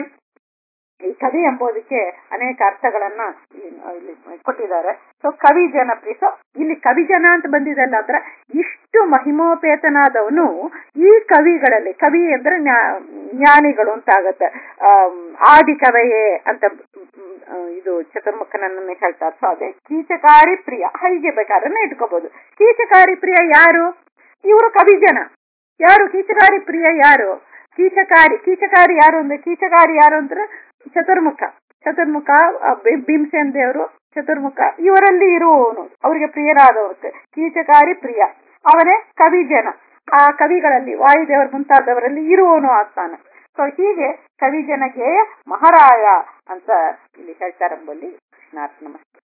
ಈ ಕವಿ ಎಂಬುದಕ್ಕೆ ಅನೇಕ ಅರ್ಥಗಳನ್ನ ಇಲ್ಲಿ ಕೊಟ್ಟಿದ್ದಾರೆ ಸೊ ಕವಿ ಜನ ಸೊ ಇಲ್ಲಿ ಕವಿ ಜನ ಅಂತ ಬಂದಿದಲ್ಲ ಅಂದ್ರೆ ಇಷ್ಟು ಮಹಿಮೋಪೇತನಾದವನು ಈ ಕವಿಗಳಲ್ಲಿ ಕವಿ ಅಂದ್ರೆ ಜ್ಞಾನಿಗಳು ಅಂತ ಆಗತ್ತೆ ಆದಿ ಕವೆಯೇ ಅಂತ ಇದು ಚತುರ್ಮುಖನನ್ನ ಹೇಳ್ತಾರೆ ಸೊ ಅದೇ ಕೀಚಕಾರಿ ಪ್ರಿಯ ಹೀಗೆ ಬೇಕಾದ್ರೆ ಇಟ್ಕೋಬಹುದು ಕೀಚಕಾರಿ ಪ್ರಿಯ ಯಾರು ಇವರು ಕವಿ ಜನ ಯಾರು ಕೀಚಕಾರಿ ಪ್ರಿಯ ಯಾರು ಕೀಚಕಾರಿ ಕೀಚಕಾರಿ ಯಾರು ಅಂದ್ರೆ ಕೀಚಕಾರಿ ಯಾರು ಅಂದ್ರೆ ಚತುರ್ಮುಖ ಚತುರ್ಮುಖ ಭೀಮಸೇನ್ ದೇವರು ಚತುರ್ಮುಖ ಇವರಲ್ಲಿ ಇರುವವನು ಅವರಿಗೆ ಪ್ರಿಯರಾದವರು ಕೀಚಕಾರಿ ಪ್ರಿಯ ಅವನೇ ಕವಿ ಜನ ಆ ಕವಿಗಳಲ್ಲಿ ವಾಯುದೇವರು ಮುಂತಾದವರಲ್ಲಿ ಇರುವವನು ಆಗ್ತಾನೆ ಸೊ ಹೀಗೆ ಕವಿ ಜನಗೇಯ ಮಹಾರಾಯ ಅಂತ ಇಲ್ಲಿ ಹೇಳ್ತಾರೆ ಎಂಬಲ್ಲಿ ಕೃಷ್ಣಾರ್ಥ ನಮಸ್ತೆ